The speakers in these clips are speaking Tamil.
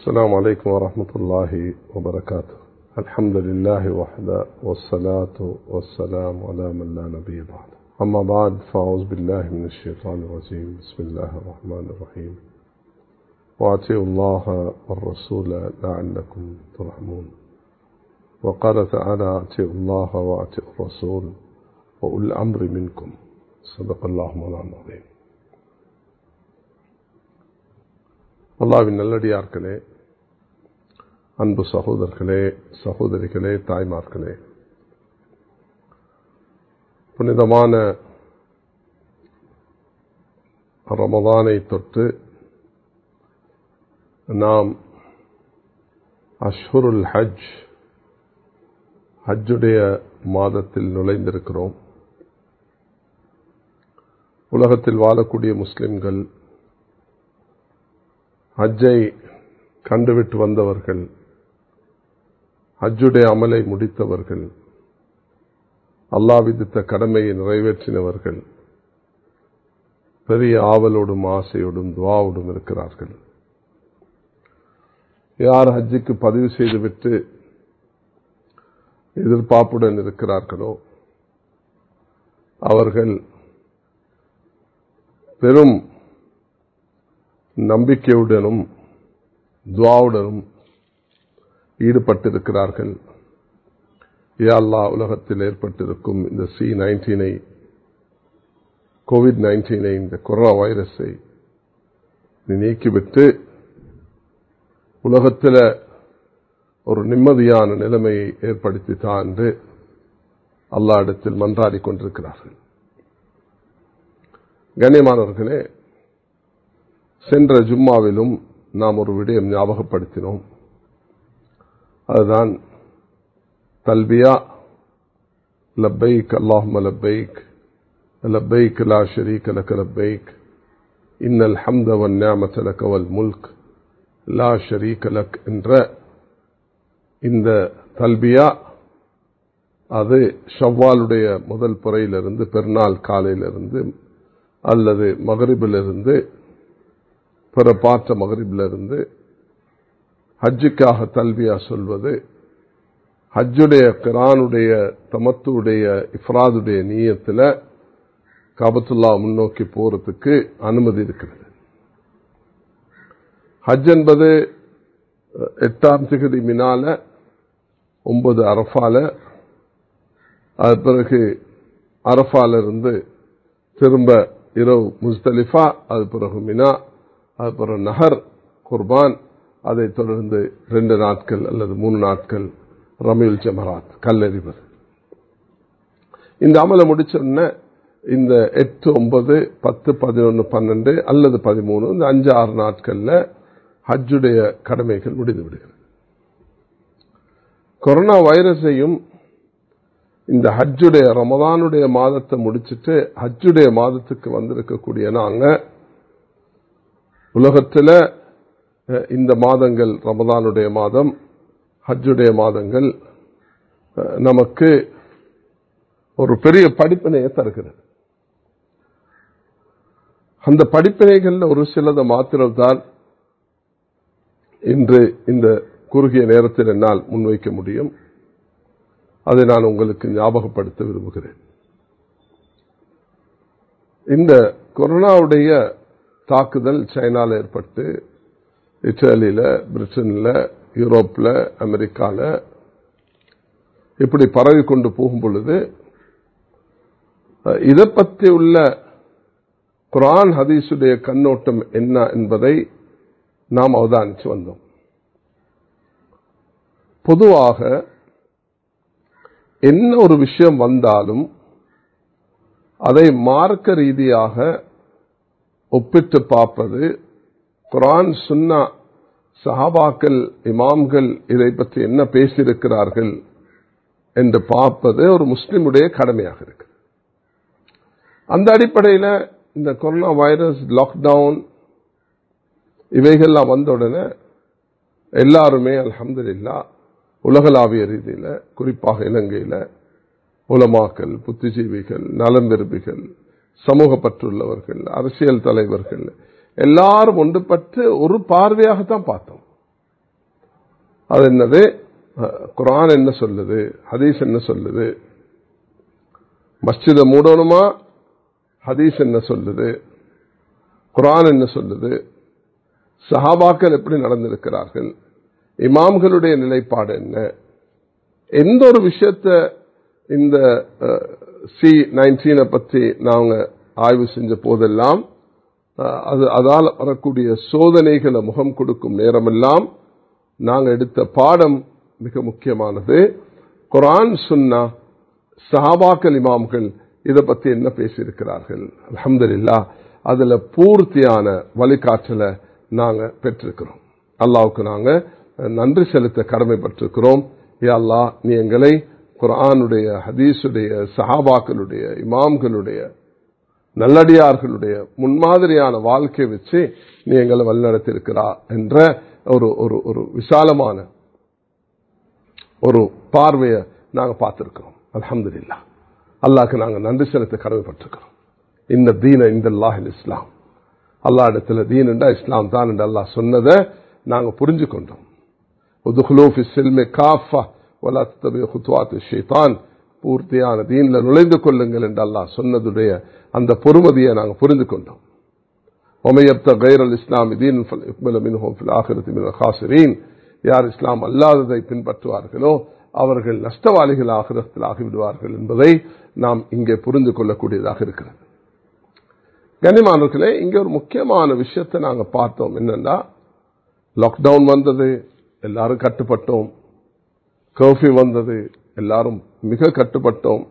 السلام عليكم ورحمة الله وبركاته الحمد لله وحده والصلاة والسلام على من لا نبي بعد أما بعد فأعوذ بالله من الشيطان الرجيم بسم الله الرحمن الرحيم وأتيوا الله والرسول لعلكم ترحمون وقال تعالى أتيوا الله وأتيوا الرسول وأولي الأمر منكم صدق الله مولانا العظيم அல்லாவின் நல்லடியார்களே அன்பு சகோதரர்களே சகோதரிகளே தாய்மார்களே புனிதமான ரமதானை தொட்டு நாம் அஷ்ஹுருல் ஹஜ் ஹஜ்ஜுடைய மாதத்தில் நுழைந்திருக்கிறோம் உலகத்தில் வாழக்கூடிய முஸ்லிம்கள் ஹஜ்ஜை கண்டுவிட்டு வந்தவர்கள் ஹஜ்ஜுடைய அமலை முடித்தவர்கள் அல்லா விதித்த கடமையை நிறைவேற்றினவர்கள் பெரிய ஆவலோடும் ஆசையோடும் துவாவோடும் இருக்கிறார்கள் யார் ஹஜ்ஜுக்கு பதிவு செய்துவிட்டு எதிர்பார்ப்புடன் இருக்கிறார்களோ அவர்கள் பெரும் நம்பிக்கையுடனும் துவாவுடனும் ஈடுபட்டிருக்கிறார்கள் அல்லா உலகத்தில் ஏற்பட்டிருக்கும் இந்த சி நைன்டீனை கோவிட் நைன்டீனை இந்த கொரோனா வைரஸை நீக்கிவிட்டு உலகத்தில் ஒரு நிம்மதியான நிலைமையை ஏற்படுத்தித்தான் என்று அல்லா இடத்தில் மன்றாடி கொண்டிருக்கிறார்கள் கண்ணியமானவர்களே சென்ற ஜும்மாவிலும் நாம் ஒரு விடயம் ஞாபகப்படுத்தினோம் அதுதான் தல்பியா லப்பைக் அல்லாஹும லப்பைக் லப்பைக் லா ஷரீக லக லப்பைக் இன்னல் ஹம்த வன் நியாமத லக வல் முல்க் லா ஷரீக லக் என்ற இந்த தல்பியா அது ஷவ்வாலுடைய முதல் புறையிலிருந்து பெருநாள் காலையிலிருந்து அல்லது மகரிபிலிருந்து பிற பாற்ற மகரிபிலிருந்து ஹஜ்ஜுக்காக தல்வியா சொல்வது ஹஜ்ஜுடைய கிரானுடைய தமத்துடைய இஃப்ராதுடைய நீயத்தில் காபத்துல்லா முன்னோக்கி போறதுக்கு அனுமதி இருக்கிறது ஹஜ் என்பது எட்டாம் திகதி மினால ஒன்பது அரஃபால அது பிறகு அரஃபால இருந்து திரும்ப இரவு முஸ்தலிஃபா அது பிறகு மினா அது பிறகு நகர் குர்பான் அதை தொடர்ந்து ரெண்டு நாட்கள் அல்லது மூணு நாட்கள் ரமியுல் ஜமராத் கல்லறிவது இந்த அமலை முடிச்சோடனே இந்த எட்டு ஒன்பது பத்து பதினொன்று பன்னெண்டு அல்லது பதிமூணு இந்த அஞ்சு ஆறு நாட்கள்ல ஹஜ்ஜுடைய கடமைகள் முடிந்து விடுகிறது கொரோனா வைரஸையும் இந்த ஹஜ்ஜுடைய ரமதானுடைய மாதத்தை முடிச்சுட்டு ஹஜ்ஜுடைய மாதத்துக்கு வந்திருக்கக்கூடிய நாங்க உலகத்தில் இந்த மாதங்கள் ரமதானுடைய மாதம் ஹஜ்ஜுடைய மாதங்கள் நமக்கு ஒரு பெரிய படிப்பினையை தருகிறது அந்த படிப்பினைகள்ல ஒரு சிலதை மாத்திரம்தான் இன்று இந்த குறுகிய நேரத்தில் என்னால் முன்வைக்க முடியும் அதை நான் உங்களுக்கு ஞாபகப்படுத்த விரும்புகிறேன் இந்த கொரோனாவுடைய தாக்குதல் சைனால ஏற்பட்டு இத்தாலியில பிரிட்டன்ல யூரோப்ல அமெரிக்கால இப்படி பரவி கொண்டு போகும் பொழுது இதை பற்றி உள்ள குரான் ஹதீஸுடைய கண்ணோட்டம் என்ன என்பதை நாம் அவதானித்து வந்தோம் பொதுவாக என்ன ஒரு விஷயம் வந்தாலும் அதை மார்க்க ரீதியாக ஒப்பிட்டு பார்ப்பது குரான் சுன்னா சஹாபாக்கள் இமாம்கள் இதை பற்றி என்ன பேசியிருக்கிறார்கள் என்று பார்ப்பது ஒரு முஸ்லிமுடைய கடமையாக இருக்கு அந்த அடிப்படையில் இந்த கொரோனா வைரஸ் லாக்டவுன் இவைகள்லாம் வந்த உடனே எல்லாருமே அலமதுல்லா உலகளாவிய ரீதியில் குறிப்பாக இலங்கையில் உலமாக்கல் புத்திஜீவிகள் நலம் விரும்பிகள் சமூக பற்றுள்ளவர்கள் அரசியல் தலைவர்கள் எல்லாரும் ஒன்றுபட்டு ஒரு பார்வையாகத்தான் பார்த்தோம் அது என்னது அஹ், குர்ஆன் என்ன சொல்லுது ஹதீஸ் என்ன சொல்லுது மஸ்ஜிதை மூடணுமா ஹதீஸ் என்ன சொல்லுது குர்ஆன் என்ன சொல்லுது சஹாபாக்கள் எப்படி நடந்திருக்கிறார்கள் இமாம்களுடைய நிலைப்பாடு என்ன எந்த ஒரு விஷயத்த இந்த சி நைன்டீனை பற்றி நாங்க ஆய்வு செஞ்ச போதெல்லாம் அஹ், அது அதால் வரக்கூடிய சோதனைகளை முகம் கொடுக்கும் நேரமெல்லாம் நாங்க எடுத்த பாடம் மிக முக்கியமானது குர்ஆன் சுன்னா சஹாபாக்கள் இமாம்கள் இதை பத்தி என்ன பேசியிருக்கிறார்கள் அல்ஹம்துலில்லாஹ் அதுல பூர்த்தியான வழிகாட்டலை நாங்க பெற்றிருக்கிறோம் அல்லாவுக்கு நாங்க நன்றி செலுத்த கடமைப்பட்டிருக்கிறோம் யா அல்லாஹ் நீ எங்களை குர்ஆனுடைய ஹதீஸுடைய சஹாபாக்களுடைய இமாம்களுடைய நல்லடியார்களுடைய முன்மாதிரியான வாழ்க்கை வச்சு நீ எங்களை வழிநடத்தியிருக்கிறா என்ற ஒரு ஒரு ஒரு விசாலமான ஒரு பார்வையை நாங்க பார்த்திருக்கிறோம் அல்ஹம்துலில்லாஹ் அல்லாஹ்க்கு நாங்க நன்றி செலுத்த கடமைப்பட்டிருக்கிறோம் இந்த தீன இந்த அல்லாஹில் இஸ்லாம் அல்லாஹ் இடத்துல தீன் என்றா இஸ்லாம் தான் என்று அல்லாஹ் சொன்னதை நாங்க புரிஞ்சு கொண்டோம் உதுகுலூ ஃபி சில்மி காஃபா வலா தத்தபிஉ குத்வாத் ஷைத்தான் பூர்த்தியான தீன்ல நுழைந்து கொள்ளுங்கள் என்று அல்லாஹ் சொன்னதுடைய அந்த பொறுமதியை நாங்க புரிந்து கொண்டோம் ومن يبتغ غير الاسلام دين فليقبل منه في الاخره من الخاسرين யார் இஸ்லாம் அல்லாததை பின்பற்றுவார்களோ அவர்கள் நஷ்டவாளிகள் ஆகிரத்தில் ஆகிவிடுவார்கள் என்பதை நாம் இங்கே புரிந்து கொள்ளக்கூடியதாக இருக்கிறது கனிமானவர்களே இங்க ஒரு முக்கியமான விஷயத்தை நாங்க பார்த்தோம் என்னன்னா லாக்டவுன் வந்தது எல்லாரும் கட்டுப்பட்டோம் கர்ஃபியூ வந்தது எல்லாரும் மிக கட்டுப்பட்டோம்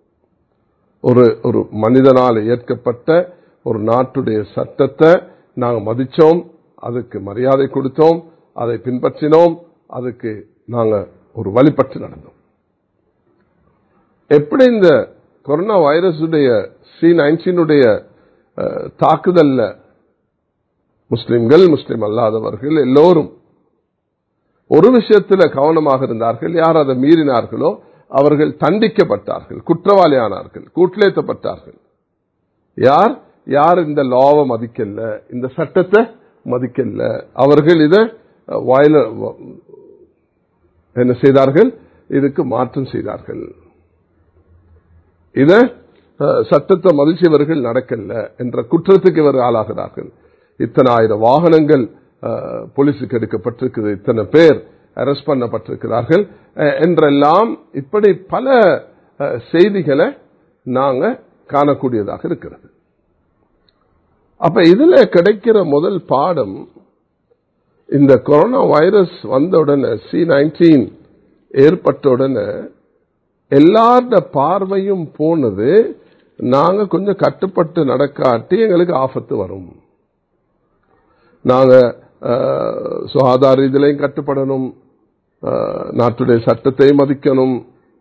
ஒரு ஒரு மனிதனால் ஏற்கப்பட்ட ஒரு நாட்டுடைய சட்டத்தை நாங்கள் மதிச்சோம் அதுக்கு மரியாதை கொடுத்தோம் அதை பின்பற்றினோம் அதுக்கு நாங்க ஒரு வழிபட்டு நடந்தோம் எப்படி இந்த கொரோனா வைரஸுடைய சி நைன்டீனுடைய தாக்குதல்ல முஸ்லிம்கள் முஸ்லிம் அல்லாதவர்கள் எல்லோரும் ஒரு விஷயத்துல கவனமாக இருந்தார்கள் யார் அதை மீறினார்களோ அவர்கள் தண்டிக்கப்பட்டார்கள் குற்றவாளியானார்கள் கூட்டிலேத்தப்பட்டார்கள் யார் யார் இந்த லாவை மதிக்கல இந்த சட்டத்தை மதிக்கல அவர்கள் இதை வயல என்ன செய்தார்கள் இதுக்கு மாற்றம் செய்தார்கள் இத சட்டத்தை மதிச்சவர்கள் நடக்கல என்ற குற்றத்துக்கு இவர் ஆளாகிறார்கள் இத்தனை ஆயிரம் வாகனங்கள் போலீஸுக்கு எடுக்கப்பட்டிருக்குது இத்தனை பேர் அரெஸ்ட் பண்ணப்பட்டிருக்கிறார்கள் என்றெல்லாம் இப்படி பல செய்திகளை நாங்க காணக்கூடியதாக இருக்கிறது அப்ப இதுல கிடைக்கிற முதல் பாடம் இந்த கொரோனா வைரஸ் வந்த உடனே சி நைன்டீன் ஏற்பட்ட உடனே எல்லாரோட பார்வையும் போனது நாங்க கொஞ்சம் கட்டுப்பட்டு நடக்காட்டி எங்களுக்கு ஆபத்து வரும் நாங்க சுகாதார இதிலையும் கட்டுப்படணும் நாட்டுடைய சட்டத்தை மதிக்கணும்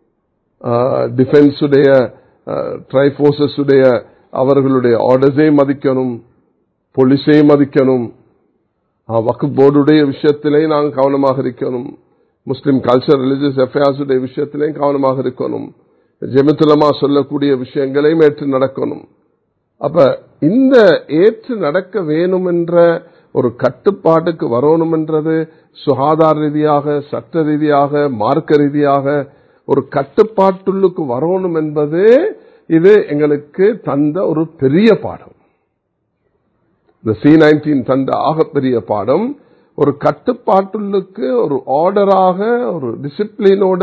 டிஃபென்ஸுடைய ட்ரை உடைய அவர்களுடைய ஆர்டர்ஸையும் மதிக்கணும் போலீஸையும் மதிக்கணும் வக்கு போர்டுடைய விஷயத்திலையும் நாங்கள் கவனமாக இருக்கணும் முஸ்லிம் கல்ச்சர் ரிலிஜியஸ் அஃபேர்ஸ் உடைய விஷயத்திலையும் கவனமாக இருக்கணும் ஜெமித்துலமா சொல்லக்கூடிய விஷயங்களையும் ஏற்று நடக்கணும் அப்ப இந்த ஏற்று நடக்க வேணும் என்ற ஒரு கட்டுப்பாட்டுக்கு வரணும் என்றது சுகாதார ரீதியாக சட்ட ரீதியாக மார்க்க ரீதியாக ஒரு கட்டுப்பாட்டுள்ளுக்கு வரணும் என்பது இது எங்களுக்கு தந்த ஒரு பெரிய பாடம் இந்த சி நைன்டீன் தந்த ஆகப்பெரிய பாடம் ஒரு கட்டுப்பாட்டுள்ளுக்கு ஒரு ஆர்டராக ஒரு டிசிப்ளினோட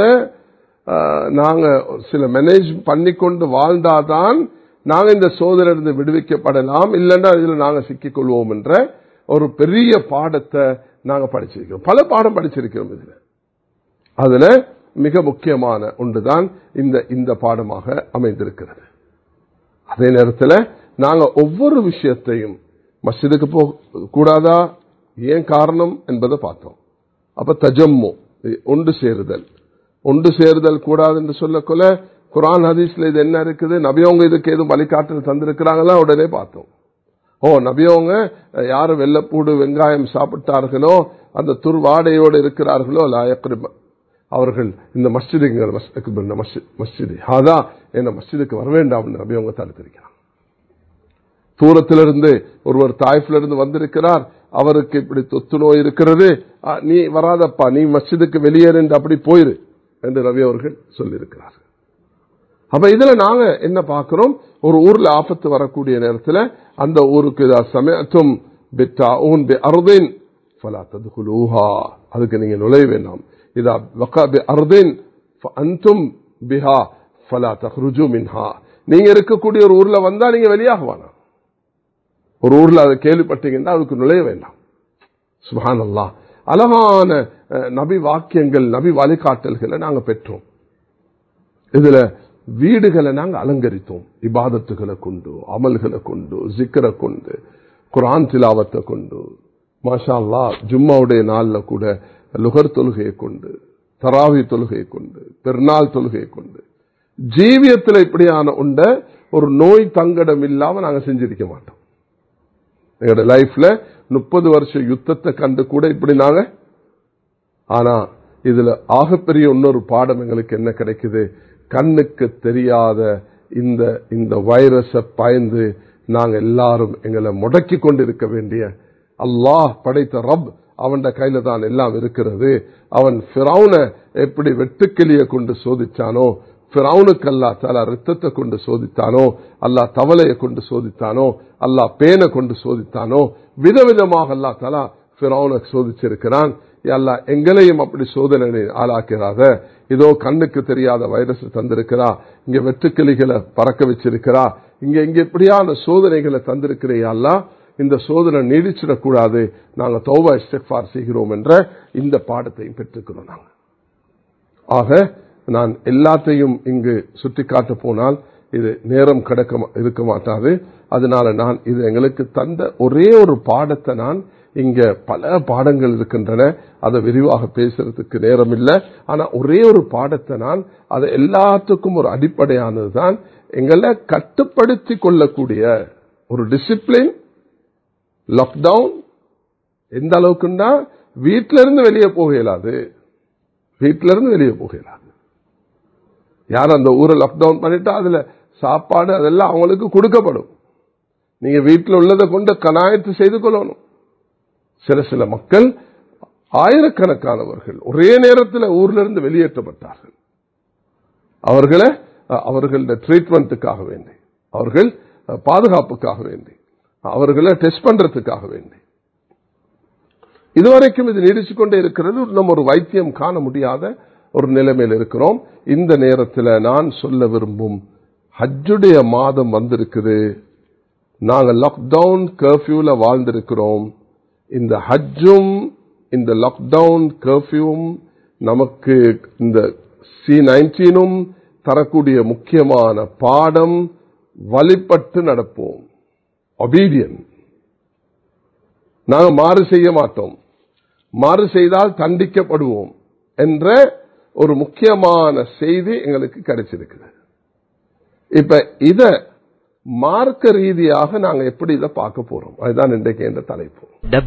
நாங்க சில மேனேஜ் பண்ணிக்கொண்டு வாழ்ந்தாதான் நாங்க இந்த சோதனையிலிருந்து விடுவிக்கப்படலாம் இல்லைன்னா இதுல நாங்க சிக்கிக்கொள்வோம் என்ற ஒரு பெரிய பாடத்தை நாங்க படிச்சிருக்கிறோம் பல பாடம் படிச்சிருக்கிறோம் இதுல அதுல மிக முக்கியமான ஒன்றுதான் இந்த இந்த பாடமாக அமைந்திருக்கிறது அதே நேரத்தில் நாங்க ஒவ்வொரு விஷயத்தையும் மஸ்ஜிதுக்கு போக கூடாதா ஏன் காரணம் என்பதை பார்த்தோம் அப்ப தஜம்மு ஒன்று சேருதல் ஒன்று சேருதல் கூடாது என்று சொல்லக்கொள்ள குரான் ஹதீஸ்ல இது என்ன இருக்குது நபியவங்க இதுக்கு எதுவும் வழிகாட்டல் தந்திருக்கிறாங்களா உடனே பார்த்தோம் ஓ நபியவங்க யாரு வெள்ளப்பூடு வெங்காயம் சாப்பிட்டார்களோ அந்த துர்வாடையோடு இருக்கிறார்களோ லாயக்ரிப அவர்கள் இந்த மஸ்ஜிதுங்கிற மஸ்ஜிது ஹாதா என்ன மஸ்ஜிதுக்கு வர வேண்டாம் நபியவங்க தடுத்திருக்கிறாங்க தூரத்திலிருந்து ஒருவர் தாய்ஃபிலிருந்து வந்திருக்கிறார் அவருக்கு இப்படி தொத்து நோய் இருக்கிறது ஆ, நீ வராதப்பா நீ மஸ்ஜிதுக்கு வெளியேறு என்று அப்படி போயிரு என்று ரவி அவர்கள் சொல்லியிருக்கிறார் அப்ப இதுல நாங்க என்ன பார்க்கிறோம் ஒரு ஊர்ல ஆபத்து வரக்கூடிய நேரத்துல அந்த ஊருக்கு இதா சமயத்தும் பித்தாஊன் பி அர்தின் ஃபலா தத்குலூஹா அதுக்கு நீங்க நுழைய வேண்டாம் இதா வகா பி அர்தின் அன்தும் பிஹா ஃபலா தஹ்ருஜு மின்ஹா நீங்க இருக்கக்கூடிய ஒரு ஊர்ல வந்தா நீங்க வெளியாக வேணாம் ஒரு ஊர்ல அதை கேள்விப்பட்டீங்கன்னா அதுக்கு நுழைய வேண்டாம் சுபான் அல்லாஹ் அழகான அஹ், நபி வாக்கியங்கள் நபி வழிகாட்டல்களை நாங்க பெற்றோம் இதுல வீடுகளை நாங்க அலங்கரித்தோம் இபாதத்துகளை கொண்டு அமல்களை கொண்டு ஜிக்கரை கொண்டு குரான் திலாவத்தை கொண்டு மாஷா அல்லாஹ் ஜும்மாவுடைய நாள்ல கூட லுகர் தொழுகையை கொண்டு தராவி தொழுகையை கொண்டு பெருநாள் தொழுகையை கொண்டு ஜீவியத்தில் இப்படியான உண்ட ஒரு நோய் தங்கடம் இல்லாம நாங்க செஞ்சிருக்க மாட்டோம் எங்களோட லைஃப்ல முப்பது வருஷ யுத்தத்தை கண்டு கூட இப்படி நாங்க ஆனா இதுல ஆகப்பெரிய இன்னொரு பாடம் எங்களுக்கு என்ன கிடைக்குது கண்ணுக்கு தெரியாத இந்த இந்த வைரஸ பயந்து நாங்க எல்லாரும் எங்களை முடக்கி கொண்டிருக்க வேண்டிய அல்லாஹ் படைத்த ரப் அவன் கையில தான் எல்லாம் இருக்கிறது அவன் ஃபிரௌன எப்படி வெட்டுக்கிளிய கொண்டு சோதிச்சானோ ஃபிரௌனுக்கு அல்லாஹ் தலா ரத்தத்தை கொண்டு சோதித்தானோ அல்லாஹ் தவளையை கொண்டு சோதித்தானோ அல்லாஹ் பேனை கொண்டு சோதித்தானோ விதவிதமாக அல்லாஹ் தலா ஃபிரௌனை சோதிச்சிருக்கிறான் அல்லாஹ் எங்களையும் அப்படி சோதனை ஆளாக்கிறாத இதோ கண்ணுக்கு தெரியாத வைரஸ் தந்திருக்கிறா இங்க வெட்டுக்கிளிகளை பறக்க வச்சிருக்கிறா இங்க இங்க இப்படியான சோதனைகளை தந்திருக்கிறையா அல்லாஹ் இந்த சோதனை நீடிச்சிடக்கூடாது நாங்க தௌபா இஸ்திக்ஃபார் செய்கிறோம் என்ற இந்த பாடத்தையும் பெற்றுக்கிறோம் நாங்க ஆக நான் எல்லாத்தையும் இங்கு சுட்டிக்காட்ட போனால் இது நேரம் கடக்க மா- இருக்க மாட்டாது அதனால நான் இது எங்களுக்கு தந்த ஒரே ஒரு பாடத்தை நான் இங்க பல பாடங்கள் இருக்கின்றன அதை விரிவாக பேசுறதுக்கு நேரம் இல்லை ஆனா ஒரே ஒரு பாடத்தை நான் அது எல்லாத்துக்கும் ஒரு அடிப்படையானது தான் எங்களை கட்டுப்படுத்தி கொள்ளக்கூடிய ஒரு டிசிப்ளின் லாக்டவுன் எந்த அளவுக்குன்னா வீட்டில இருந்து வெளியே போக இயலாது வீட்டில இருந்து வெளியே போக இயலாது யார் அந்த ஊரை லாக்டவுன் பண்ணிட்டா அதுல சாப்பாடு அதெல்லாம் அவங்களுக்கு கொடுக்கப்படும் நீங்க வீட்டில் உள்ளதை கொண்டு கனாயத்து செய்து கொள்ளணும் சில சில மக்கள் ஆயிரக்கணக்கானவர்கள் ஒரே நேரத்தில் ஊர்ல இருந்து வெளியேற்றப்பட்டார்கள் அவர்களை அஹ், அவர்களுடைய ட்ரீட்மெண்ட்டுக்காக வேண்டி அவர்கள் அஹ், பாதுகாப்புக்காக வேண்டி அவர்களை டெஸ்ட் பண்றதுக்காக வேண்டி இதுவரைக்கும் இது நீடிச்சு கொண்டே இருக்கிறது நம்ம ஒரு வைத்தியம் காண முடியாத ஒரு நிலைமையில் இருக்கிறோம் இந்த நேரத்தில் நான் சொல்ல விரும்பும் ஹஜ்ஜுடைய மாதம் வந்திருக்குது நாங்கள் லாக்டவுன் கர்ஃபியூல வாழ்ந்திருக்கிறோம் இந்த ஹஜ்ஜும் இந்த லாக்டவுன் கர்ஃபியூவும் நமக்கு இந்த சி நைன்டீனும் தரக்கூடிய முக்கியமான பாடம் வழிபட்டு நடப்போம் ஒபீடியன் நாங்கள் மாறு செய்ய மாட்டோம் மாறு செய்தால் தண்டிக்கப்படுவோம் என்ற ஒரு முக்கியமான செய்தி எங்களுக்கு கிடைச்சிருக்குது இப்ப இத மார்க்க ரீதியாக நாங்க எப்படி இதை பார்க்க போறோம் அதுதான் இன்றைக்கு இந்த தலைப்பு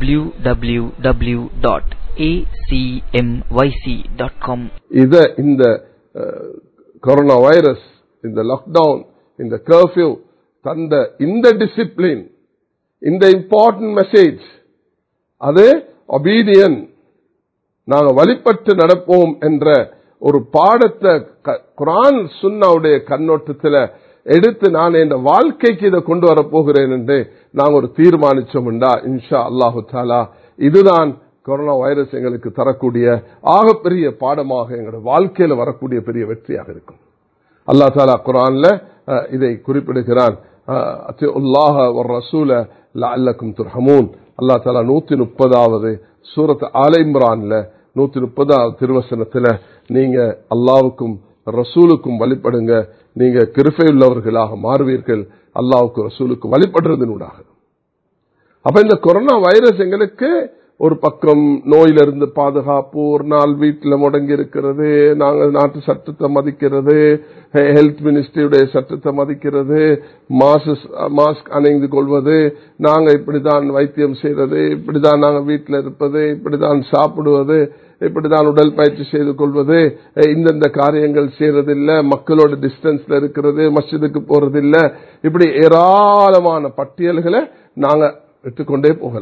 www.acmyc.com இத இந்த அஹ், கொரோனா வைரஸ் இந்த லாக்டவுன் இந்த கர்ஃபியூ தந்த இந்த டிசிப்ளின் இந்த இம்பார்ட்டன்ட் மெசேஜ் அது ஒபீடியன் நாங்க வழிபட்டு நடப்போம் என்ற ஒரு பாடத்தை க- குர்ஆன் சுன்னாவுடைய கண்ணோட்டத்தில் எடுத்து நான் என் வாழ்க்கைக்கு இதை கொண்டு வர போகிறேன் என்று நாங்க ஒரு தீர்மானிச்சோம்டா இன்ஷா அல்லாஹு தாலா இதுதான் கொரோனா வைரஸ் எங்களுக்கு தரக்கூடிய ஆகப்பெரிய பாடமாக எங்களோட வாழ்க்கையில வரக்கூடிய பெரிய வெற்றியாக இருக்கும் அல்லாஹ் தாலா குரான்ல அஹ், இதை குறிப்பிடுகிறான் அல்லாஹ ஒரு ரசூல லஅல்லக்கும் துர்ஹமூன் அல்லாஹ் தாலா நூத்தி முப்பதாவது சூரத் ஆல இம்ரான்ல நூத்தி முப்பதாவது திருவசனத்துல நீங்க அல்லாவுக்கும் ரசூலுக்கும் வழிபடுங்க நீங்க கிருபையுள்ளவர்களாக மாறுவீர்கள் அல்லாவுக்கும் ரசூலுக்கும் வழிபடுறதனூடாக அப்ப இந்த கொரோனா வைரஸ் எங்களுக்கு ஒரு பக்கம் நோயிலிருந்து பாதுகாப்பு ஒரு நாள் வீட்டில் முடங்கி இருக்கிறது நாங்கள் நாட்டு சட்டத்தை மதிக்கிறது ஹெல்த் மினிஸ்ட்ரியுடைய சட்டத்தை மதிக்கிறது மாஸ்க் மாஸ்க் அணிந்து கொள்வது நாங்க இப்படிதான் வைத்தியம் செய்யறது இப்படிதான் நாங்க வீட்டில் இருப்பது இப்படிதான் சாப்பிடுவது இப்படிதான் உடல் பயிற்சி செய்து கொள்வது அஹ் இந்தந்த காரியங்கள் செய்யறதில்ல மக்களோட டிஸ்டன்ஸ்ல இருக்கிறது மஸ்ஜிதுக்கு போறதில்ல இப்படி ஏராளமான பட்டியல்களை நாங்க எடுத்துக்கொண்டே போகலாம்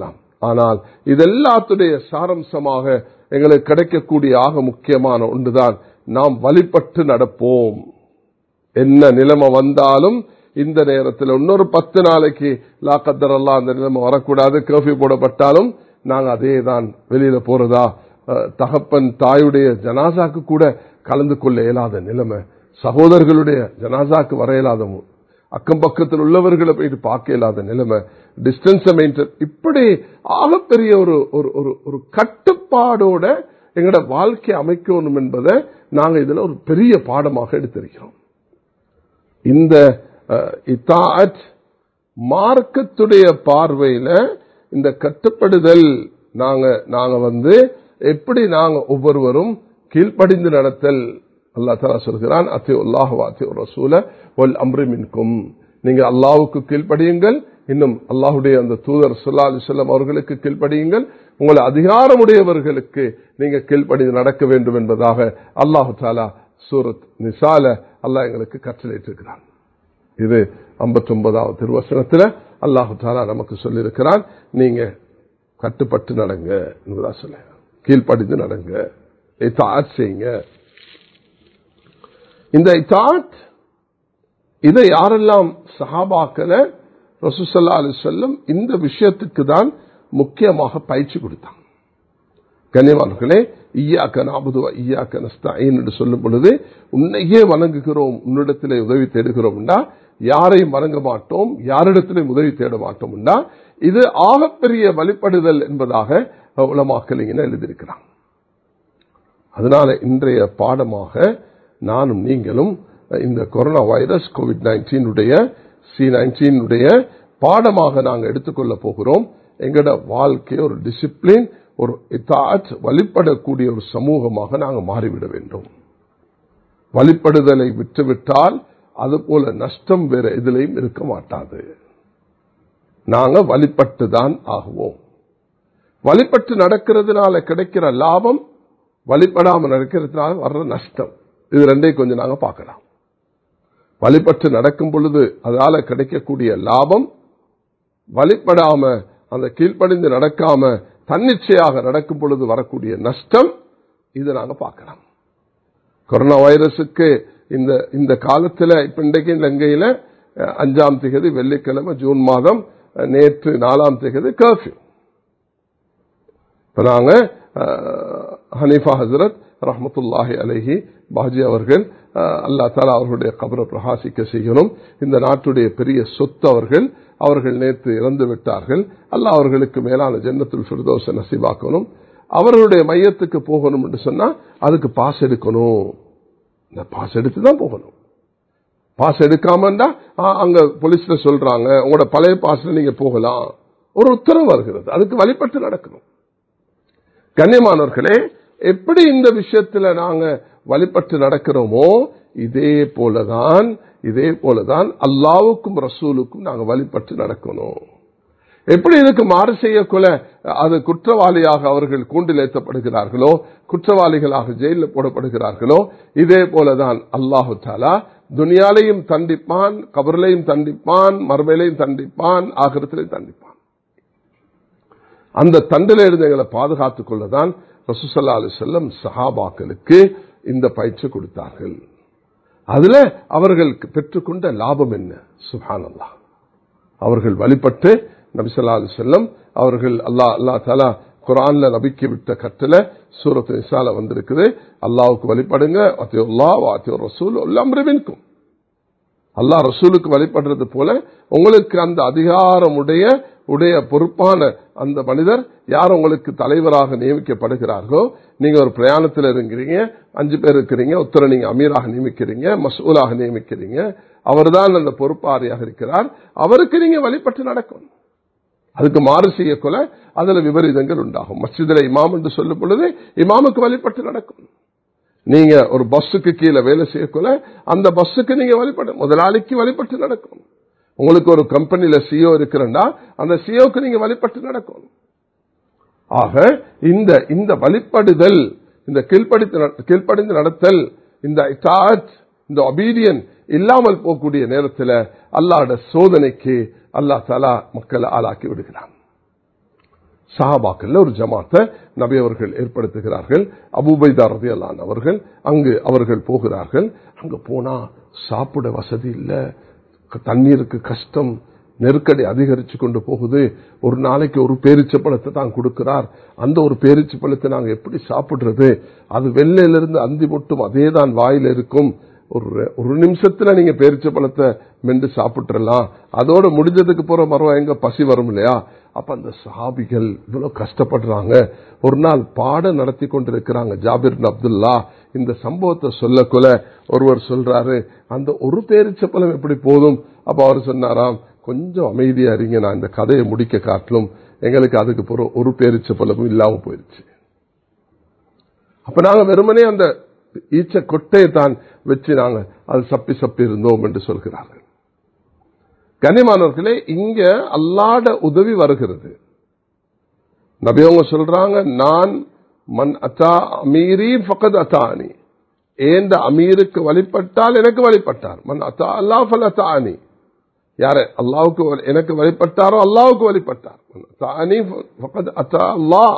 ஆனால் இதெல்லாத்துடைய சாரம்சமாக எங்களுக்கு கிடைக்கக்கூடிய ஆக முக்கியமான ஒன்றுதான் நாம் வழிபட்டு நடப்போம் என்ன நிலைமை வந்தாலும் இந்த நேரத்தில் இன்னொரு பத்து நாளைக்கு லாக்கத்தர் எல்லாம் அந்த நிலைமை வரக்கூடாது கர்ஃபியூ போடப்பட்டாலும் நாங்க அதே தான் வெளியில போறதா அஹ், தகப்பன் தாயுடைய ஜனாசாக்கு கூட கலந்து கொள்ள இயலாத நிலைமை சகோதரர்களுடைய ஜனாசாக்கு வர இயலாத மு- அக்கம் பக்கத்தில் உள்ளவர்களை போயிட்டு பார்க்க இயலாத நிலைமை டிஸ்டன்ஸ் மெயின்டைன் இப்படி ஆகப்பெரிய ஒரு ஒரு ஒரு ஒரு கட்டுப்பாடோட எங்களோட வாழ்க்கை அமைக்கணும் என்பதை நாங்க இதுல ஒரு பெரிய பாடமாக எடுத்திருக்கிறோம் இந்த அஹ், இத்தாஅத் மார்க்கத்துடைய பார்வையில இந்த கட்டுப்படுதல் நாங்க நாங்க வந்து எப்படி நாங்க ஒவ்வொருவரும் கீழ்ப்படிந்து நடத்தல் அல்லாஹ் தலா சொல்கிறான் அத்தி உல்லாஹ் வாத்தி ரசூல ஒல் அம்ரி மின்கும் நீங்க அல்லாஹ்வுக்கு கீழ்ப்படியுங்கள் இன்னும் அல்லாஹுடைய அந்த தூதர் சுல்லா அலிசல்லம் அவர்களுக்கு கீழ்ப்படியுங்கள் உங்களை அதிகாரமுடையவர்களுக்கு நீங்க கீழ்ப்படிந்து நடக்க வேண்டும் என்பதாக அல்லாஹு தாலா சூரத் நிசால அல்லாஹ் எங்களுக்கு கட்டளையிட்டிருக்கிறான் இது 59வது திருவசனத்தில் அல்லாஹு தாலா நமக்கு சொல்லியிருக்கிறான் நீங்க கட்டுப்பட்டு நடங்க என்பதா சொல்ல கீழ்ப்படிந்து நடங்க இத்தாத் செய்யுங்க இந்த இத்தாத் இதை யாரெல்லாம் சஹாபாக்கள ரசூசல்லா அலி சொல்லம் இந்த விஷயத்துக்கு தான் முக்கியமாக பயிற்சி கொடுத்தாங்க கண்ணியவான்களே ஈயாக்க நாபுதுவா ஈயாக்க நஸ்தாயின் என்று சொல்லும் பொழுது உன்னையே வணங்குகிறோம் உன்னிடத்திலே உதவி தேடுகிறோம்டா யாரையும் வணங்க மாட்டோம் யாரிடத்திலும் உதவி தேட மாட்டோம்டா இது ஆகப்பெரிய வழிபடுதல் என்பதாக உலமாக்கல் இங்கே எழுதியிருக்கிறான் அதனால இன்றைய பாடமாக நானும் நீங்களும் இந்த கொரோனா வைரஸ் கோவிட் நைன்டீனுடைய சி நைன்டீனுடைய பாடமாக நாங்கள் எடுத்துக்கொள்ள போகிறோம் எங்களோட வாழ்க்கை ஒரு டிசிப்ளின் ஒரு இத்தாட் வழிபடக்கூடிய ஒரு சமூகமாக நாங்கள் மாறிவிட வேண்டும் வழிபடுதலை விட்டுவிட்டால் அது போல நஷ்டம் வேற எதிலையும் இருக்க மாட்டாது நாங்க வழிபட்டு தான் ஆகுவோம் வழிபட்டு நடக்கிறதுனால கிடைக்கிற லாபம் வழிபடாம நடக்கிறதுனால வர்ற நஷ்டம் இது ரெண்டையும் கொஞ்சம் நாங்க பார்க்கலாம் வழிபட்டு நடக்கும் பொழுது அதால கிடைக்கக்கூடிய லாபம் வழிபடாம அந்த கீழ்ப்படிந்து நடக்காம தன்னிச்சையாக நடக்கும் பொழுது வரக்கூடிய நஷ்டம் இதை நாங்க பார்க்கலாம் கொரோனா வைரஸுக்கு இந்த இந்த காலத்துல இப்ப இன்றைக்கு இலங்கையில அஹ், அஞ்சாம் திகதி வெள்ளிக்கிழமை ஜூன் மாதம் அஹ், நேற்று நாலாம் திகதி கர்ஃபியூ இப்ப நாங்க அஹ், ஹனீஃபா ஹசரத் ரஹமத்துல்லாஹி அலைஹி பாஜி அவர்கள் அஹ், அல்லா தாலா அவர்களுடைய கபரை பிரகாசிக்க செய்யணும் இந்த நாட்டுடைய பெரிய சொத்து அவர்கள் அவர்கள் நேற்று இறந்து விட்டார்கள் அல்லாஹ் அவர்களுக்கு மேலான ஜன்னத்துல் ஃபிர்தோஸ நசீபாக்கணும் அவர்களுடைய மையத்துக்கு போகணும் என்று சொன்னா அதுக்கு பாஸ் எடுக்கணும் இந்த பாஸ் எடுத்து தான் போகணும் பாஸ் எடுக்காமண்டா ஆ, அங்க போலீஸ்ல சொல்றாங்க உங்களோட பழைய பாஸ்ல நீங்க போகலாம் ஒரு உத்தரவு வருகிறது அதுக்கு வழிபட்டு நடக்கணும் கண்ணியமானவர்களே எப்படி இந்த விஷயத்துல நாங்க வழிபட்டு நடக்கிறோமோ இதே போலதான் இதே போலதான் அல்லாவுக்கும் ரசூலுக்கும் நாங்க வழிபட்டு நடக்கணும் எப்படி இதுக்கு மாறு செய்யக்குள்ள அது குற்றவாளியாக அவர்கள் கூண்டில் ஏற்றப்படுகிறார்களோ குற்றவாளிகளாக ஜெயிலில் போடப்படுகிறார்களோ இதே போலதான் அல்லாஹு தாலா துனியாலையும் தண்டிப்பான் கபர்லையும் தண்டிப்பான் மறுமையிலையும் தண்டிப்பான் ஆகிரத்திலையும் தண்டிப்பான் அந்த தண்டில இருந்து எங்களை பாதுகாத்துக் கொள்ளதான் ரசூசல்லா அலி செல்லம் சஹாபாக்களுக்கு இந்த பயிற்சி கொடுத்தார்கள் அதுல அவர்கள் பெற்றுக்கொண்ட லாபம் என்ன சுஹான் அல்லாஹ் அவர்கள் வழிபட்டு நபிசல்லா அலி செல்லம் அவர்கள் அல்லா அல்லா தாலா குரான்ல நபிக்கு விட்ட கட்டளை சூரத் நிசால வந்திருக்குது அல்லாவுக்கு வழிபடுங்க அத்தியுல்லா வாத்தியோ ரசூல் அம்ரிவின்கும் அல்லாஹ் ரசூலுக்கு வழிபடுறது போல உங்களுக்கு அந்த அதிகாரம் உடைய உடைய பொறுப்பான அந்த மனிதர் யார் உங்களுக்கு தலைவராக நியமிக்கப்படுகிறார்களோ நீங்க ஒரு பிரயாணத்தில் இருக்கிறீங்க அஞ்சு பேர் இருக்கிறீங்க ஒருத்தரை நீங்க அமீராக நியமிக்கிறீங்க மசூலாக நியமிக்கிறீங்க அவர்தான் அந்த பொறுப்பாரியாக இருக்கிறார் அவருக்கு நீங்க வழிபட்டு நடக்கும் அதுக்கு மாறு செய்யக்கொள்ள அதுல விபரீதங்கள் உண்டாகும் மஸ்ஜிதில் இமாம் என்று சொல்லும் பொழுது இமாமுக்கு வழிபட்டு நடக்கும் நீங்க ஒரு பஸ்ஸுக்கு கீழே வேலை செய்யக்குள்ள அந்த பஸ்ஸுக்கு நீங்க வழிபட முதலாளிக்கு வழிபட்டு நடக்கும் உங்களுக்கு ஒரு கம்பெனில சிஓ இருக்கிறண்டா அந்த சிஓக்கு நீங்க வழிபட்டு நடக்கும் ஆக இந்த இந்த வழிபடுதல் இந்த கீழ்ப்படித்து கீழ்ப்படிந்து நடத்தல் இந்த இத்தாத் இந்த ஒபீடியன் இல்லாமல் போகக்கூடிய நேரத்தில் அல்லாட சோதனைக்கு அல்லா தாலா மக்களை ஆளாக்கி விடுகிறான் சஹாபாக்கள்ல ஒரு ஜமாத்தை நபி அவர்கள் ஏற்படுத்துகிறார்கள் அபுபைதா ரதியல்லான் அவர்கள் அங்கு அவர்கள் போகிறார்கள் அங்க போனா சாப்பிட வசதி இல்ல தண்ணீருக்கு கஷ்டம் நெருக்கடி அதிகரிச்சு கொண்டு போகுது ஒரு நாளைக்கு ஒரு பேரிச்ச பழத்தை தான் கொடுக்கிறார் அந்த ஒரு பேரிச்ச பழத்தை நாங்க எப்படி சாப்பிடுறது அது வெள்ளையிலிருந்து அந்தி மட்டும் அதே தான் வாயில இருக்கும் ஒரு ஒரு நிமிஷத்துல நீங்க பேரிச்ச பழத்தை மென்று சாப்பிட்டுறலாம் அதோட முடிஞ்சதுக்கு போற மரம் எங்க பசி வரும் இல்லையா அப்ப அந்த சஹாபிகள் இவ்வளவு கஷ்டப்படுறாங்க ஒரு நாள் பாடம் நடத்தி கொண்டிருக்கிறாங்க ஜாபிர் அப்துல்லா இந்த சம்பவத்தை சொல்லக்குள்ள ஒருவர் சொல்றாரு அந்த ஒரு பேரிச்ச பழம் எப்படி போதும் அப்ப அவர் சொன்னாராம் கொஞ்சம் அமைதியா இருங்க நான் இந்த கதையை முடிக்க காட்டிலும் எங்களுக்கு அதுக்கு பிறகு ஒரு பேரிச்ச பழமும் இல்லாம போயிருச்சு அப்ப நாங்க வெறுமனே அந்த ஈச்ச கொட்டையை தான் வச்சு நாங்க அது சப்பி சப்பி இருந்தோம் என்று சொல்கிறார்கள் கனிமானவர்களே இங்க அல்லாட உதவி வருகிறது நபியவங்க சொல்றாங்க நான் மன் அத்தா அமீரி ஃபகத் அத்தானி ஏந்த அமீருக்கு வழிபட்டால் எனக்கு வழிபட்டார் மன் அத்தா அல்லா ஃபல் அத்தானி யாரு அல்லாவுக்கு எனக்கு வழிபட்டாரோ அல்லாவுக்கு வழிபட்டார் தானி ஃபகத் அத்தா அல்லாஹ்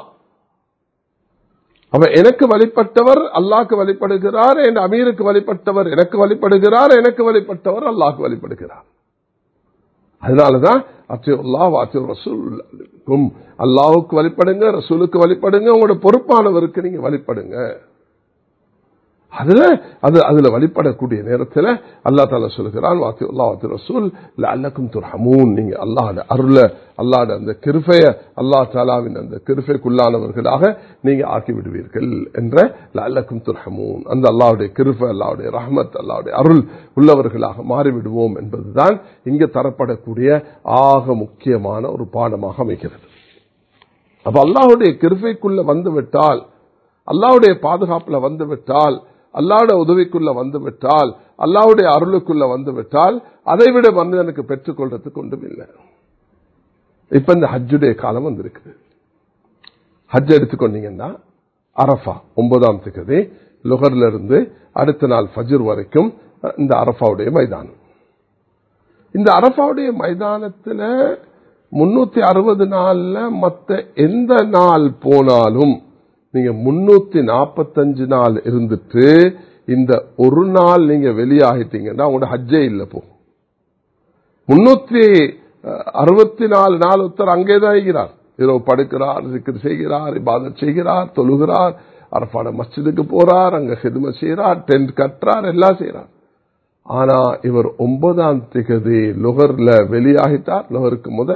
அவன் எனக்கு வழிபட்டவர் அல்லாக்கு வழிபடுகிறார் என் அமீருக்கு வழிபட்டவர் எனக்கு வழிபடுகிறார் எனக்கு வழிபட்டவர் அல்லாக்கு வழிபடுகிறார் அதனாலதான் அத்தியுல்லா வாத்திய ரசூல் அல்லாவுக்கு வழிபடுங்க ரசூலுக்கு வழிபடுங்க உங்களோட பொறுப்பானவருக்கு நீங்க வழிபடுங்க அதுல அது அதுல வழிபடக்கூடிய நேரத்தில் அல்லா தால சொல்லுகிறான் வாத்தியுல்லா வாத்தி ரசூல் அல்லக்கும் துர்ஹமூன் நீங்க அல்லாட அருள அல்லாட அந்த கிருஃபைய அல்லா தாலாவின் அந்த கிருஃபைக்குள்ளானவர்களாக நீங்க ஆக்கி விடுவீர்கள் என்ற அல்லக்கும் துர்ஹமூன் அந்த அல்லாவுடைய கிருஃபை அல்லாவுடைய ரஹமத் அல்லாவுடைய அருள் உள்ளவர்களாக மாறிவிடுவோம் என்பதுதான் இங்க தரப்படக்கூடிய ஆக முக்கியமான ஒரு பாடமாக அமைகிறது அப்ப அல்லாஹுடைய கிருஃபைக்குள்ள வந்து விட்டால் அல்லாவுடைய பாதுகாப்புல வந்து விட்டால் அல்லாட உதவிக்குள்ள வந்து விட்டால் அல்லாவுடைய அருளுக்குள்ள வந்து விட்டால் அதை விட மனிதனுக்கு பெற்றுக்கொள்றதுக்கு ஒன்றும் இல்லை இப்ப இந்த ஹஜ்ஜுடைய காலம் வந்திருக்கு ஹஜ் எடுத்துக்கொண்டீங்கன்னா அரஃபா ஒன்பதாம் திகதி லுகர்ல இருந்து அடுத்த நாள் ஃபஜ்ர் வரைக்கும் இந்த அரஃபாவுடைய மைதானம் இந்த அரஃபாவுடைய மைதானத்துல முன்னூத்தி அறுபது நாள்ல மத்த எந்த நாள் போனாலும் நீங்க முன்னூத்தி நாற்பத்தஞ்சு நாள் இருந்துட்டு இந்த ஒரு நாள் நீங்க வெளியாகிட்டீங்கன்னா உங்களோட ஹஜ்ஜே இல்ல போ முன்னூத்தி அறுபத்தி நாலு நாள் ஒருத்தர் அங்கேதான் இருக்கிறார் இரவு படுக்கிறார் சிக்கர் செய்கிறார் இபாதத் செய்கிறார் தொழுகிறார் அரப்பாட மஸ்ஜிதுக்கு போறார் அங்க ஹிதும செய்யறார் டென்ட் கட்டுறார் எல்லாம் செய்யறார் ஆனா இவர் ஒன்பதாம் திகதி லுகர்ல வெளியாகிட்டார் லுகருக்கு முத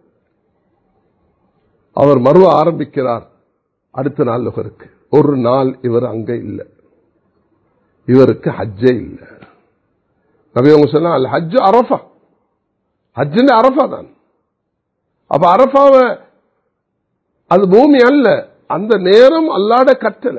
அவர் மறுவ ஆரம்பிக்கிறார் அடுத்த நாள் லுகருக்கு ஒரு நாள் இவர் அங்க இல்லை இவருக்கு ஹஜ்ஜே இல்லை நபி அவங்க சொன்னா அல் ஹஜ் அரஃபா ஹஜ்ஜு அரஃபா தான் அப்ப அரஃபாவ அது பூமி அல்ல அந்த நேரம் அல்லாட கட்டளை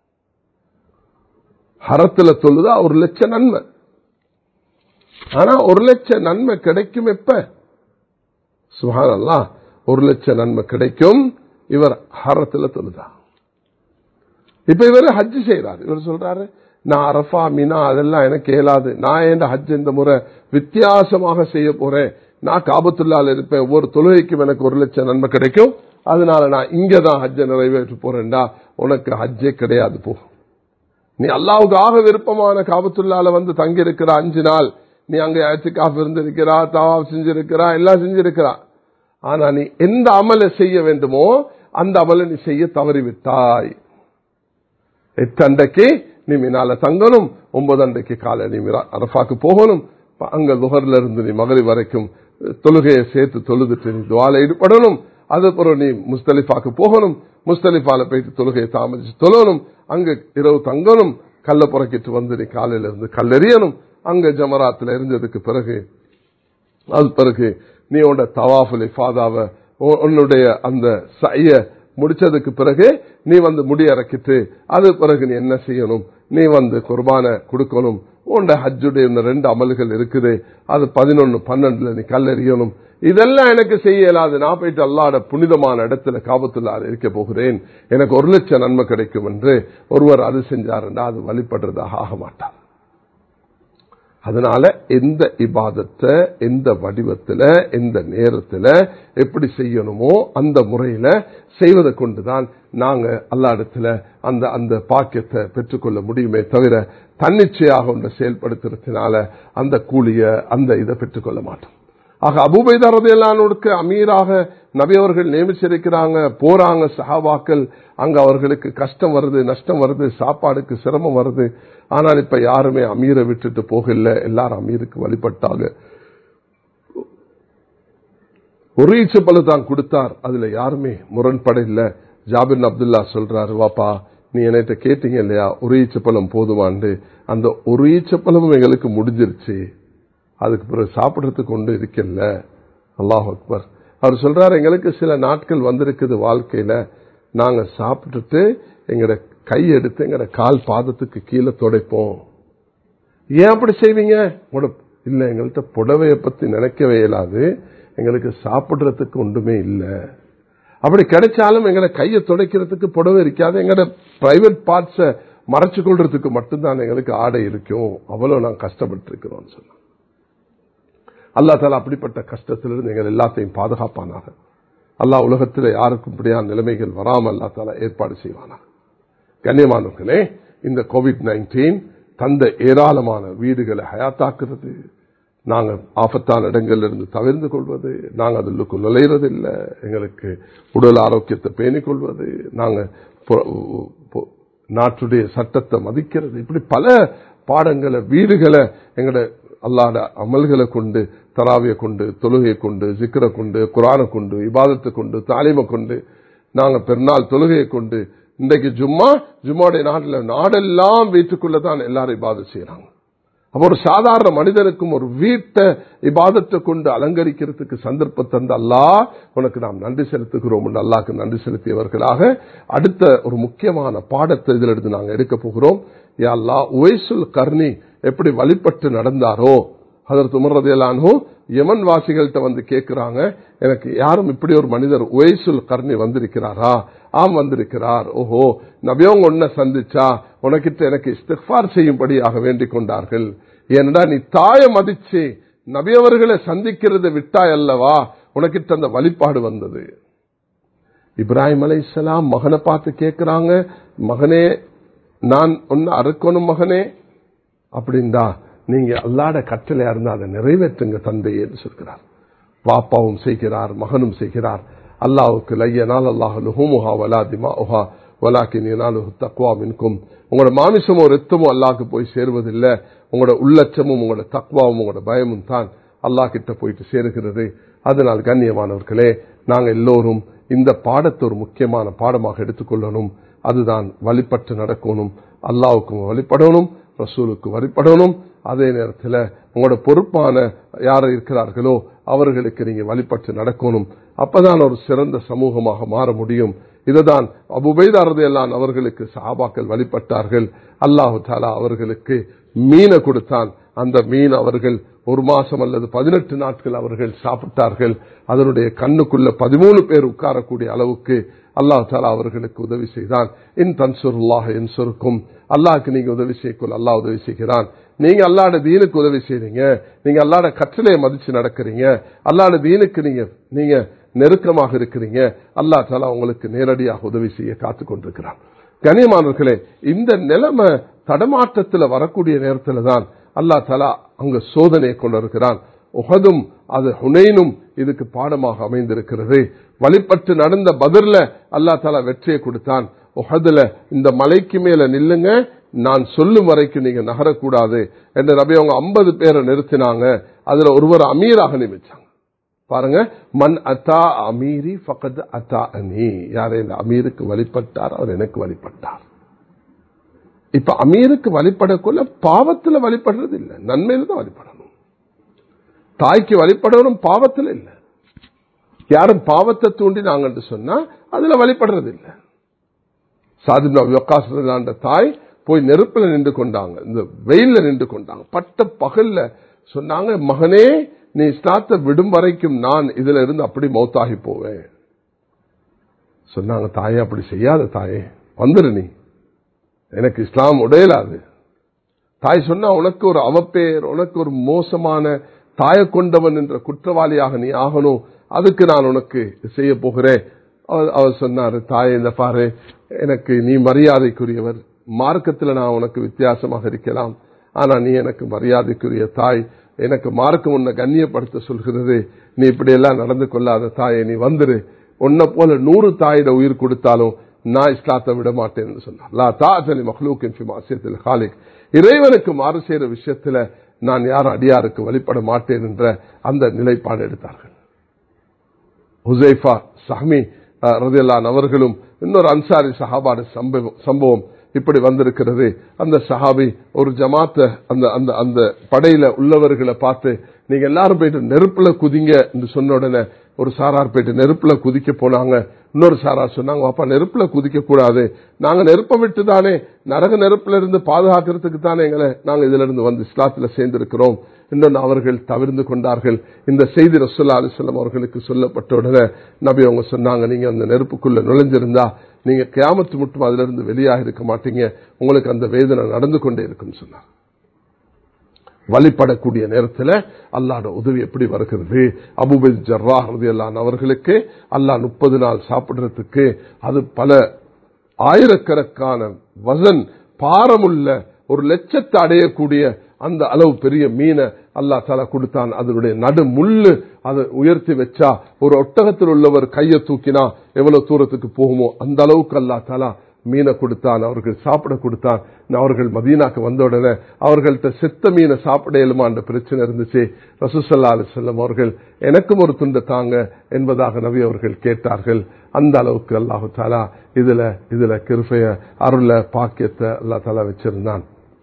ஹரத்துல சொல்லுதா ஒரு லட்சம் நன்மை ஆனா ஒரு லட்சம் நன்மை கிடைக்கும் எப்ப சுகானல்லா ஒரு லட்சம் நன்மை கிடைக்கும் இவர் ஹரத்துல தொழுதா இப்ப இவர் ஹஜ் செய்யறாரு இவர் சொல்றாரு நான் அரஃபா மீனா அதெல்லாம் எனக்கு இயலாது நான் என் ஹஜ் இந்த முறை வித்தியாசமாக செய்ய போறேன் நான் காபத்துள்ளால இருப்பேன் ஒவ்வொரு தொழுகைக்கும் எனக்கு ஒரு லட்சம் நன்மை கிடைக்கும் அதனால நான் இங்கதான் ஹஜ்ஜை நிறைவேற்ற போறேன்டா உனக்கு ஹஜ்ஜே கிடையாது போ நீ அல்லாவுக்கு ஆக விருப்பமான காபத்துள்ளால வந்து தங்கி இருக்கிற அஞ்சு நாள் நீ அங்க அச்சுக்காஃப் இருந்திருக்கிறா தவாப் செஞ்சிருக்கிறா எல்லாம் செஞ்சிருக்கிறா ஆனா நீ எந்த அமலை செய்ய வேண்டுமோ அந்த அமலை நீ செய்ய தவறிவிட்டாய் எட்டு அண்டைக்கு நீ மீனால தங்கணும் ஒன்பது அண்டைக்கு காலை நீ அரஃபாக்கு போகணும் அங்க லுகர்ல இருந்து நீ மகளி வரைக்கும் தொழுகையை சேர்த்து தொழுதுட்டு நீ துவால ஈடுபடணும் அது பிறகு நீ முஸ்தலிஃபாக்கு போகணும் முஸ்தலிஃபால போயிட்டு தொழுகையை தாமதிச்சு தொழணும் அங்க இரவு தங்கணும் கல்ல புறக்கிட்டு வந்து நீ காலையில இருந்து கல்லெறியணும் அங்க ஜமராத்துல இருந்ததுக்கு பிறகு அது பிறகு நீ உன்னோட தவாஃபுல் இஃபாதாவை உன்னுடைய அந்த சைய முடிச்சதுக்கு பிறகு நீ வந்து முடியறக்கிட்டு அது பிறகு நீ என்ன செய்யணும் நீ வந்து குர்பான கொடுக்கணும் உண்ட ஹஜ்ஜுடைய இந்த ரெண்டு அமல்கள் இருக்குது அது பதினொன்னு பன்னெண்டுல நீ கல்லெறியணும் இதெல்லாம் எனக்கு செய்ய இயலாது நான் போயிட்டு அல்லாட புனிதமான இடத்துல காபத்துள்ளாத இருக்க போகிறேன் எனக்கு ஒரு லட்சம் நன்மை கிடைக்கும் என்று ஒருவர் அது செஞ்சாருன்னா அது வழிபடுறதாக ஆக மாட்டார் அதனால எந்த இபாதத்தை எந்த வடிவத்துல எந்த நேரத்துல எப்படி செய்யணுமோ அந்த முறையில செய்வதை கொண்டுதான் நாங்க அல்லா இடத்துல அந்த அந்த பாக்கியத்தை பெற்றுக்கொள்ள முடியுமே தவிர தன்னிச்சையாக ஒன்றை செயல்படுத்துறதுனால அந்த கூலிய அந்த இதை பெற்றுக்கொள்ள மாட்டோம் ஆக அபுபைதாரதையெல்லானுக்கு அமீராக நபி அவர்கள் நியமிச்சிருக்கிறாங்க போறாங்க சஹாபாக்கள் அங்க அவர்களுக்கு கஷ்டம் வருது நஷ்டம் வருது சாப்பாடுக்கு சிரமம் வருது ஆனால் இப்ப யாருமே அமீரை விட்டுட்டு போகல எல்லாரும் அமீருக்கு வழிபட்டாங்க ஒரு ஈச்சப்பழு தான் கொடுத்தார் அதுல யாருமே முரண்பட இல்ல ஜாபின் அப்துல்லா சொல்றாரு வாப்பா நீ என்கிட்ட கேட்டீங்க இல்லையா ஒரு ஈச்சப்பழம் போதுமாண்டு அந்த ஒரு ஈச்சப்பழமும் எங்களுக்கு முடிஞ்சிருச்சு அதுக்கு பிறகு சாப்பிடறதுக்கு கொண்டு இருக்கல அல்லாஹ் அக்பர் அவர் சொல்றாரு எங்களுக்கு சில நாட்கள் வந்திருக்குது வாழ்க்கையில நாங்க சாப்பிட்டுட்டு எங்கட கை எடுத்து எங்கட கால் பாதத்துக்கு கீழே துடைப்போம் ஏன் அப்படி செய்வீங்க இல்ல எங்கள்கிட்ட புடவைய பத்தி நினைக்கவே இயலாது எங்களுக்கு சாப்பிடுறதுக்கு ஒன்றுமே இல்லை அப்படி கிடைச்சாலும் எங்களை கையை துடைக்கிறதுக்கு புடவை இருக்காது எங்கட பிரைவேட் பார்ட்ஸ மறைச்சு கொள்றதுக்கு மட்டும்தான் எங்களுக்கு ஆடை இருக்கும் அவ்வளவு நான் கஷ்டப்பட்டு இருக்கிறோம் சொன்ன அல்லா தாலா அப்படிப்பட்ட கஷ்டத்திலிருந்து எங்கள் எல்லாத்தையும் பாதுகாப்பானாக அல்லாஹ் உலகத்தில் யாருக்கும் இப்படியான நிலைமைகள் வராமல் அல்லா தாலா ஏற்பாடு செய்வானாக கண்ணியமானவர்களே இந்த கோவிட் நைன்டீன் தந்த ஏராளமான வீடுகளை ஹயாத்தாக்குறது நாங்கள் ஆபத்தான இடங்கள்ல இருந்து தவிர்ந்து கொள்வது நாங்கள் அதுக்கு நுழையிறது இல்லை எங்களுக்கு உடல் ஆரோக்கியத்தை பேணிக் கொள்வது நாங்கள் நாட்டுடைய சட்டத்தை மதிக்கிறது இப்படி பல பாடங்களை வீடுகளை எங்களோட அல்லாட அமல்களை கொண்டு தராவியை கொண்டு தொழுகையை கொண்டு சிக்கரை கொண்டு குரானை கொண்டு இபாதத்தை கொண்டு தாலிமை கொண்டு நாங்கள் பெருநாள் தொழுகையை கொண்டு இன்றைக்கு ஜும்மா ஜும்மாவுடைய நாட்டில் நாடெல்லாம் வீட்டுக்குள்ளதான் எல்லாரும் இபாதம் செய்யறாங்க அப்ப ஒரு சாதாரண மனிதனுக்கும் ஒரு வீட்டை இபாதத்தை கொண்டு அலங்கரிக்கிறதுக்கு சந்தர்ப்பம் தந்த அல்லா உனக்கு நாம் நன்றி செலுத்துகிறோம் என்று அல்லாக்கு நன்றி செலுத்தியவர்களாக அடுத்த ஒரு முக்கியமான பாடத்தை இதில் எடுத்து நாங்கள் எடுக்க போகிறோம் யாழ்லா உவைசுல் கர்ணி எப்படி வழிபட்டு நடந்தாரோ அதற்கு உமர்றதையெல்லானோ யமன் வாசிகள்கிட்ட வந்து கேட்கிறாங்க எனக்கு யாரும் இப்படி ஒரு மனிதர் உவைசுல் கர்ணி வந்திருக்கிறாரா ஆம் வந்திருக்கிறார் ஓஹோ நபியவங்க ஒன்ன சந்திச்சா உனக்கிட்ட எனக்கு இஸ்திஃபார் செய்யும்படியாக வேண்டிக் கொண்டார்கள் ஏனடா நீ தாய மதிச்சு நபியவர்களை சந்திக்கிறத விட்டாய் அல்லவா உனக்கிட்ட அந்த வழிபாடு வந்தது இப்ராஹிம் அலை இஸ்லாம் மகனை பார்த்து கேட்கிறாங்க மகனே நான் ஒன்னு அறுக்கணும் மகனே அப்படின்டா நீங்க அல்லாட கட்டளையா இருந்தா அதை நிறைவேற்றுங்க தந்தையேன்னு சொல்கிறார் பாப்பாவும் செய்கிறார் மகனும் செய்கிறார் அல்லாவுக்கு லையனால் அல்லாஹ் லுஹுமுஹா வலா திமாஹா வலாக்கின் எனாலுஹு தக்வா மின்கும் உங்களோட மாமிசமோ ரத்தமோ அல்லாஹ்க்கு போய் சேருவதில்லை உங்களோட உள்ளச்சமும் உங்களோட தக்வாவும் உங்களோட பயமும் தான் அல்லாஹ் கிட்ட போயிட்டு சேருகிறது அதனால் கண்ணியமானவர்களே நாங்கள் எல்லோரும் இந்த பாடத்தை ஒரு முக்கியமான பாடமாக எடுத்துக்கொள்ளணும் அதுதான் வழிபட்டு நடக்கணும் அல்லாவுக்கும் வழிபடணும் ரசூலுக்கு வழிபடணும் அதே நேரத்தில் உங்களோட பொறுப்பான யார் இருக்கிறார்களோ அவர்களுக்கு நீங்க வழிபட்டு நடக்கணும் அப்பதான் ஒரு சிறந்த சமூகமாக மாற முடியும் இதுதான் அபுபைதாரதையெல்லாம் அவர்களுக்கு சாபாக்கள் வழிபட்டார்கள் அல்லாஹு தாலா அவர்களுக்கு மீனை கொடுத்தான் அந்த மீன் அவர்கள் ஒரு மாசம் அல்லது பதினெட்டு நாட்கள் அவர்கள் சாப்பிட்டார்கள் அதனுடைய கண்ணுக்குள்ள பதிமூணு பேர் உட்காரக்கூடிய அளவுக்கு அல்லாஹ் தாலா அவர்களுக்கு உதவி செய்தான் இன் தன்சுருல்லாக என் சொருக்கும் அல்லாஹ்க்கு நீங்க உதவி செய்யக்குள் அல்லாஹ் உதவி செய்கிறான் நீங்க அல்லாட தீனுக்கு உதவி செய்றீங்க நீங்க அல்லாட கட்டளையை மதிச்சு நடக்கிறீங்க அல்லாட தீனுக்கு நீங்க நீங்க நெருக்கமாக இருக்கிறீங்க அல்லா தாலா உங்களுக்கு நேரடியாக உதவி செய்ய காத்து கொண்டிருக்கிறான் கனியமானவர்களே இந்த நிலைமை தடமாற்றத்தில் வரக்கூடிய நேரத்தில் தான் அல்லா தாலா அங்க சோதனையை கொண்டிருக்கிறான் உகதும் அது ஹுனைனும் இதுக்கு பாடமாக அமைந்திருக்கிறது வழிபட்டு நடந்த பதிர்ல அல்லா தாலா வெற்றியை கொடுத்தான் உஹதுல இந்த மலைக்கு மேல நில்லுங்க நான் சொல்லும் வரைக்கும் நீங்க நகரக்கூடாது என்ற நபி அவங்க ஐம்பது பேரை நிறுத்தினாங்க அதுல ஒருவர் அமீராக நியமிச்சாங்க பாருங்க மன் அத்தா அமீரி பக்கத்து அத்தா அனி யார் இந்த அமீருக்கு வழிபட்டார் அவர் எனக்கு வழிபட்டார் இப்ப அமீருக்கு வழிபடக்குள்ள பாவத்துல வழிபடுறது இல்லை நன்மையில தான் வழிபடணும் தாய்க்கு வழிபடணும் பாவத்தில் இல்லை யாரும் பாவத்தை தூண்டி நாங்க சொன்னா அதுல வழிபடுறது இல்லை சாதிந்த தாய் போய் நெருப்புல நின்று கொண்டாங்க இந்த வெயில்ல நின்று கொண்டாங்க பட்ட பகல்ல சொன்னாங்க மகனே நீ ஸ்டாத்த விடும் வரைக்கும் நான் இதுல இருந்து அப்படி மௌத்தாகி போவேன் சொன்னாங்க தாயே அப்படி செய்யாத தாயே வந்துரு நீ எனக்கு இஸ்லாம் உடையலாது தாய் சொன்னா உனக்கு ஒரு அவப்பேர் உனக்கு ஒரு மோசமான தாய கொண்டவன் என்ற குற்றவாளியாக நீ ஆகணும் அதுக்கு நான் உனக்கு செய்ய போகிறேன் அவர் அவர் சொன்னாரு தாய் இந்த பாரு எனக்கு நீ மரியாதைக்குரியவர் மார்க்கத்தில் நான் உனக்கு வித்தியாசமாக இருக்கலாம் ஆனா நீ எனக்கு மரியாதைக்குரிய தாய் எனக்கு மார்க்கம் உன்னை கண்ணியப்படுத்த சொல்கிறது நீ இப்படி எல்லாம் நடந்து கொள்ளாத தாயை நீ வந்துரு உன்னை போல நூறு தாயிட உயிர் கொடுத்தாலும் நான் இஸ்லாத்தை விட மாட்டேன்னு சொன்னார் லா தாஜலி மஹ்லூக்கின் ஃபி மாசியத்தில் ஹாலிக் இறைவனுக்கு மாறு செய்யற விஷயத்துல நான் யாரும் அடியாருக்கு வழிபட மாட்டேன் என்ற அந்த நிலைப்பாடு எடுத்தார்கள் ஹுசைஃபா சஹ்மி ரதியல்லான் அவர்களும் இன்னொரு அன்சாரி சஹாபாடு சம்பவம் இப்படி வந்திருக்கிறது அந்த சஹாபி ஒரு ஜமாத்த அந்த அந்த அந்த படையில உள்ளவர்களை பார்த்து நீங்க எல்லாரும் போயிட்டு நெருப்புல குதிங்க என்று சொன்ன உடனே ஒரு சாரார் போயிட்டு நெருப்புல குதிக்க போனாங்க இன்னொரு சாரார் சொன்னாங்க அப்பா நெருப்புல குதிக்க கூடாது நாங்க நெருப்பை விட்டு தானே நரக நெருப்புல இருந்து பாதுகாக்கிறதுக்கு தானே எங்களை நாங்க இதுல இருந்து வந்து இஸ்லாத்துல சேர்ந்திருக்கிறோம் இன்னொன்று அவர்கள் தவிர்ந்து கொண்டார்கள் இந்த செய்தி ரசுல்லா அலிஸ்லாம் அவர்களுக்கு சொல்லப்பட்ட உடனே நபி அவங்க சொன்னாங்க நீங்க அந்த நெருப்புக்குள்ள நுழைஞ்சிருந்தா நீங்க கேமத்து மட்டும் அதுல இருந்து வெளியாக இருக்க மாட்டீங்க உங்களுக்கு அந்த வேதனை நடந்து கொண்டே இருக்கும் சொன்னார் வழிபடக்கூடிய நேரத்தில் அல்லாட உதவி எப்படி வருகிறது அபுபல் ஜர்ரா அல்லான் அவர்களுக்கு அல்லாஹ் முப்பது நாள் சாப்பிடுறதுக்கு அது பல ஆயிரக்கணக்கான வசன் பாரமுள்ள ஒரு லட்சத்தை அடையக்கூடிய அந்த அளவு பெரிய மீனை அல்லா தாலா கொடுத்தான் அதனுடைய நடு முள்ளு அதை உயர்த்தி வச்சா ஒரு ஒட்டகத்தில் உள்ளவர் கையை தூக்கினா எவ்வளவு தூரத்துக்கு போகுமோ அந்த அளவுக்கு அல்லா தாலா மீனை கொடுத்தான் அவர்கள் சாப்பிட கொடுத்தான் அவர்கள் மதீனாக்கு வந்த உடனே அவர்கள்ட்ட செத்த மீனை சாப்பிட இயலுமான்ற பிரச்சனை இருந்துச்சு ரசூசல்லா அலி செல்லம் அவர்கள் எனக்கும் ஒரு துண்டை தாங்க என்பதாக நபி அவர்கள் கேட்டார்கள் அந்த அளவுக்கு அல்லாஹு தாலா இதுல இதுல கிருபைய அருள பாக்கியத்தை அல்லா தாலா வச்சிருந்தான்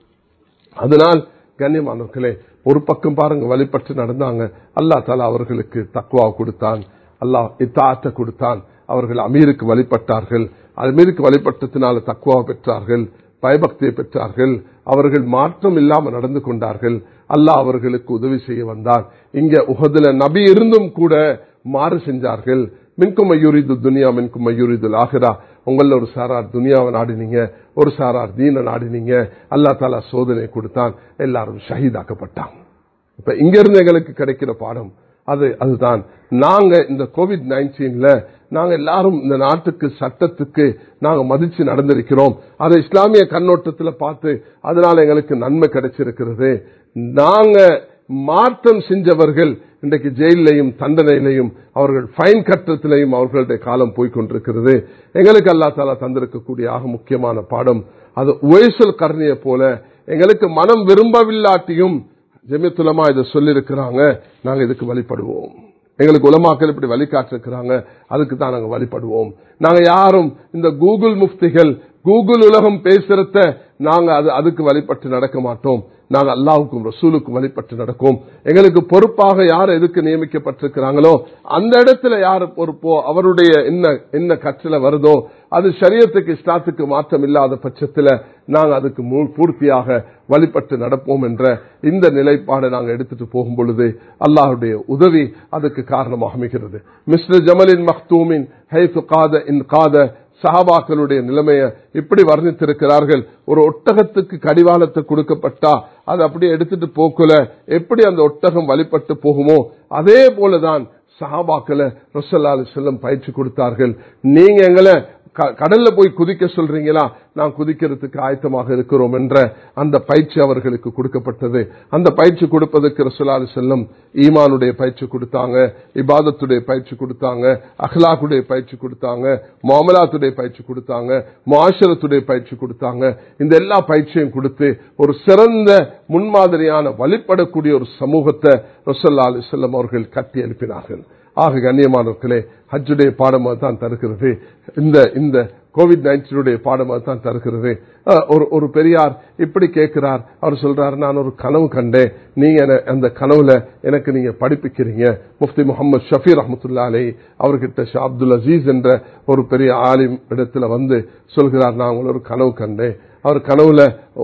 அதனால் கண்ணியமானவர்களே ஒரு பக்கம் பாருங்க வழிபட்டு நடந்தாங்க அல்லா தாலா அவர்களுக்கு தக்குவா கொடுத்தான் அல்லாஹ் இத்தாத்த கொடுத்தான் அவர்கள் அமீருக்கு வழிபட்டார்கள் அமீருக்கு வழிபட்டத்தினால தக்குவா பெற்றார்கள் பயபக்தியை பெற்றார்கள் அவர்கள் மாற்றம் இல்லாமல் நடந்து கொண்டார்கள் அல்லாஹ் அவர்களுக்கு உதவி செய்ய வந்தார் இங்க உகதுல நபி இருந்தும் கூட மாறு செஞ்சார்கள் மின்கும் மயூரிது துனியா மின்கும் மயூரிது ஆகிரா உங்கள ஒரு சாரார் துனியாவை நாடினீங்க ஒரு சாரார் தீன நாடினீங்க அல்லா தாலா சோதனை கொடுத்தான் எல்லாரும் ஷஹீதாக்கப்பட்டாங்க இப்ப இங்க இருந்து எங்களுக்கு கிடைக்கிற பாடம் அது அதுதான் நாங்க இந்த கோவிட் நைன்டீன்ல நாங்க எல்லாரும் இந்த நாட்டுக்கு சட்டத்துக்கு நாங்க மதிச்சு நடந்திருக்கிறோம் அதை இஸ்லாமிய கண்ணோட்டத்தில் பார்த்து அதனால எங்களுக்கு நன்மை கிடைச்சிருக்கிறது நாங்க மாற்றம் செஞ்சவர்கள் இன்றைக்கு ஜெயிலையும் தண்டனையிலையும் அவர்கள் ஃபைன் கட்டத்திலையும் அவர்களுடைய காலம் போய்கொண்டிருக்கிறது எங்களுக்கு அல்லா தாலா தந்திருக்கக்கூடிய ஆக முக்கியமான பாடம் அது உயசல் கர்ணிய போல எங்களுக்கு மனம் விரும்பவில்லாட்டியும் ஜெமியத்துலமா இதை சொல்லியிருக்கிறாங்க நாங்க இதுக்கு வழிபடுவோம் எங்களுக்கு உலமாக்கள் இப்படி வழிகாட்டிருக்கிறாங்க அதுக்கு தான் நாங்க வழிபடுவோம் நாங்க யாரும் இந்த கூகுள் முஃப்திகள் கூகுள் உலகம் பேசுறத நாங்க அது அதுக்கு வழிபட்டு நடக்க மாட்டோம் நாங்க அல்லாவுக்கும் ரசூலுக்கும் வழிபட்டு நடக்கும் எங்களுக்கு பொறுப்பாக யார் எதுக்கு நியமிக்கப்பட்டிருக்கிறாங்களோ அந்த இடத்துல யார் பொறுப்போ அவருடைய என்ன என்ன கற்றல வருதோ அது சரியத்துக்கு இஸ்லாத்துக்கு மாற்றம் இல்லாத பட்சத்தில் நாங்க அதுக்கு பூர்த்தியாக வழிபட்டு நடப்போம் என்ற இந்த நிலைப்பாடை நாங்க எடுத்துட்டு போகும் பொழுது அல்லாஹுடைய உதவி அதுக்கு காரணமாக அமைகிறது மிஸ்டர் ஜமலின் மக்தூமின் ஹைஃபு காத இன் காத சஹாபாக்களுடைய நிலைமையை இப்படி வர்ணித்திருக்கிறார்கள் ஒரு ஒட்டகத்துக்கு கடிவாளத்தை கொடுக்கப்பட்டா அது அப்படியே எடுத்துட்டு போக்கல எப்படி அந்த ஒட்டகம் வழிபட்டு போகுமோ அதே போலதான் சஹாபாக்களை ரொசல்லா அலி செல்லம் பயிற்சி கொடுத்தார்கள் நீங்க எங்களை கடல்ல போய் குதிக்க சொல்றீங்களா நான் குதிக்கிறதுக்கு ஆயத்தமாக இருக்கிறோம் என்ற அந்த பயிற்சி அவர்களுக்கு கொடுக்கப்பட்டது அந்த பயிற்சி கொடுப்பதற்கு ரசுலாலு செல்லம் ஈமானுடைய பயிற்சி கொடுத்தாங்க இபாதத்துடைய பயிற்சி கொடுத்தாங்க அஹ்லாக்குடைய பயிற்சி கொடுத்தாங்க மாமலாத்துடைய பயிற்சி கொடுத்தாங்க மாஷரத்துடைய பயிற்சி கொடுத்தாங்க இந்த எல்லா பயிற்சியும் கொடுத்து ஒரு சிறந்த முன்மாதிரியான வழிபடக்கூடிய ஒரு சமூகத்தை ரசல்லா அலி செல்லம் அவர்கள் கட்டி எழுப்பினார்கள் ஆக கண்ணியமானவர்களே ஹஜ்ஜுடைய பாடமாக தான் தருகிறது இந்த இந்த கோவிட் நைன்டீனுடைய பாடமாக தான் தருகிறது ஒரு ஒரு பெரியார் இப்படி கேட்கிறார் அவர் சொல்றாரு நான் ஒரு கனவு கண்டேன் நீங்க அந்த கனவுல எனக்கு நீங்க படிப்பிக்கிறீங்க முஃப்தி முகமது ஷஃபீர் ரஹமத்துல்லா அலை அவர்கிட்ட ஷா அப்துல் அசீஸ் என்ற ஒரு பெரிய ஆலிம் இடத்துல வந்து சொல்கிறார் நான் ஒரு கனவு கண்டேன் அவர் கனவுல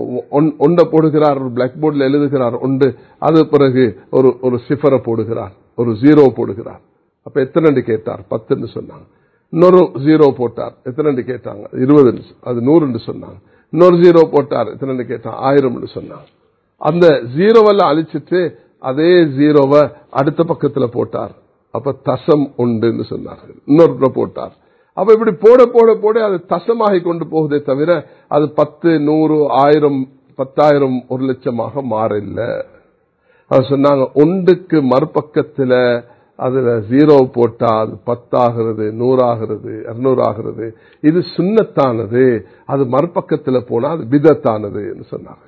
ஒண்ட போடுகிறார் ஒரு பிளாக் போர்டில் எழுதுகிறார் ஒன்று அது பிறகு ஒரு ஒரு சிஃபரை போடுகிறார் ஒரு ஜீரோ போடுகிறார் அப்ப எத்தனை கேட்டார் பத்துன்னு சொன்னாங்க இன்னொரு ஜீரோ போட்டார் எத்தனை கேட்டாங்க இருபது அது நூறுன்னு சொன்னாங்க இன்னொரு ஜீரோ போட்டார் எத்தனை கேட்டான் ஆயிரம் சொன்னாங்க அந்த ஜீரோவெல்லாம் அழிச்சிட்டு அதே ஜீரோவை அடுத்த பக்கத்துல போட்டார் அப்ப தசம் உண்டுன்னு சொன்னார்கள் இன்னொரு போட்டார் அப்ப இப்படி போட போட போட அது தசமாகி கொண்டு போகுதே தவிர அது பத்து நூறு ஆயிரம் பத்தாயிரம் ஒரு லட்சமாக மாறல அவர் சொன்னாங்க ஒன்றுக்கு மறுபக்கத்துல அதுல ஜீரோ போட்டா அது பத்தாகிறது நூறாகிறது இருநூறு ஆகிறது இது சுண்ணத்தானது அது மறுபக்கத்துல போனா அது விதத்தானது என்று சொன்னார்கள்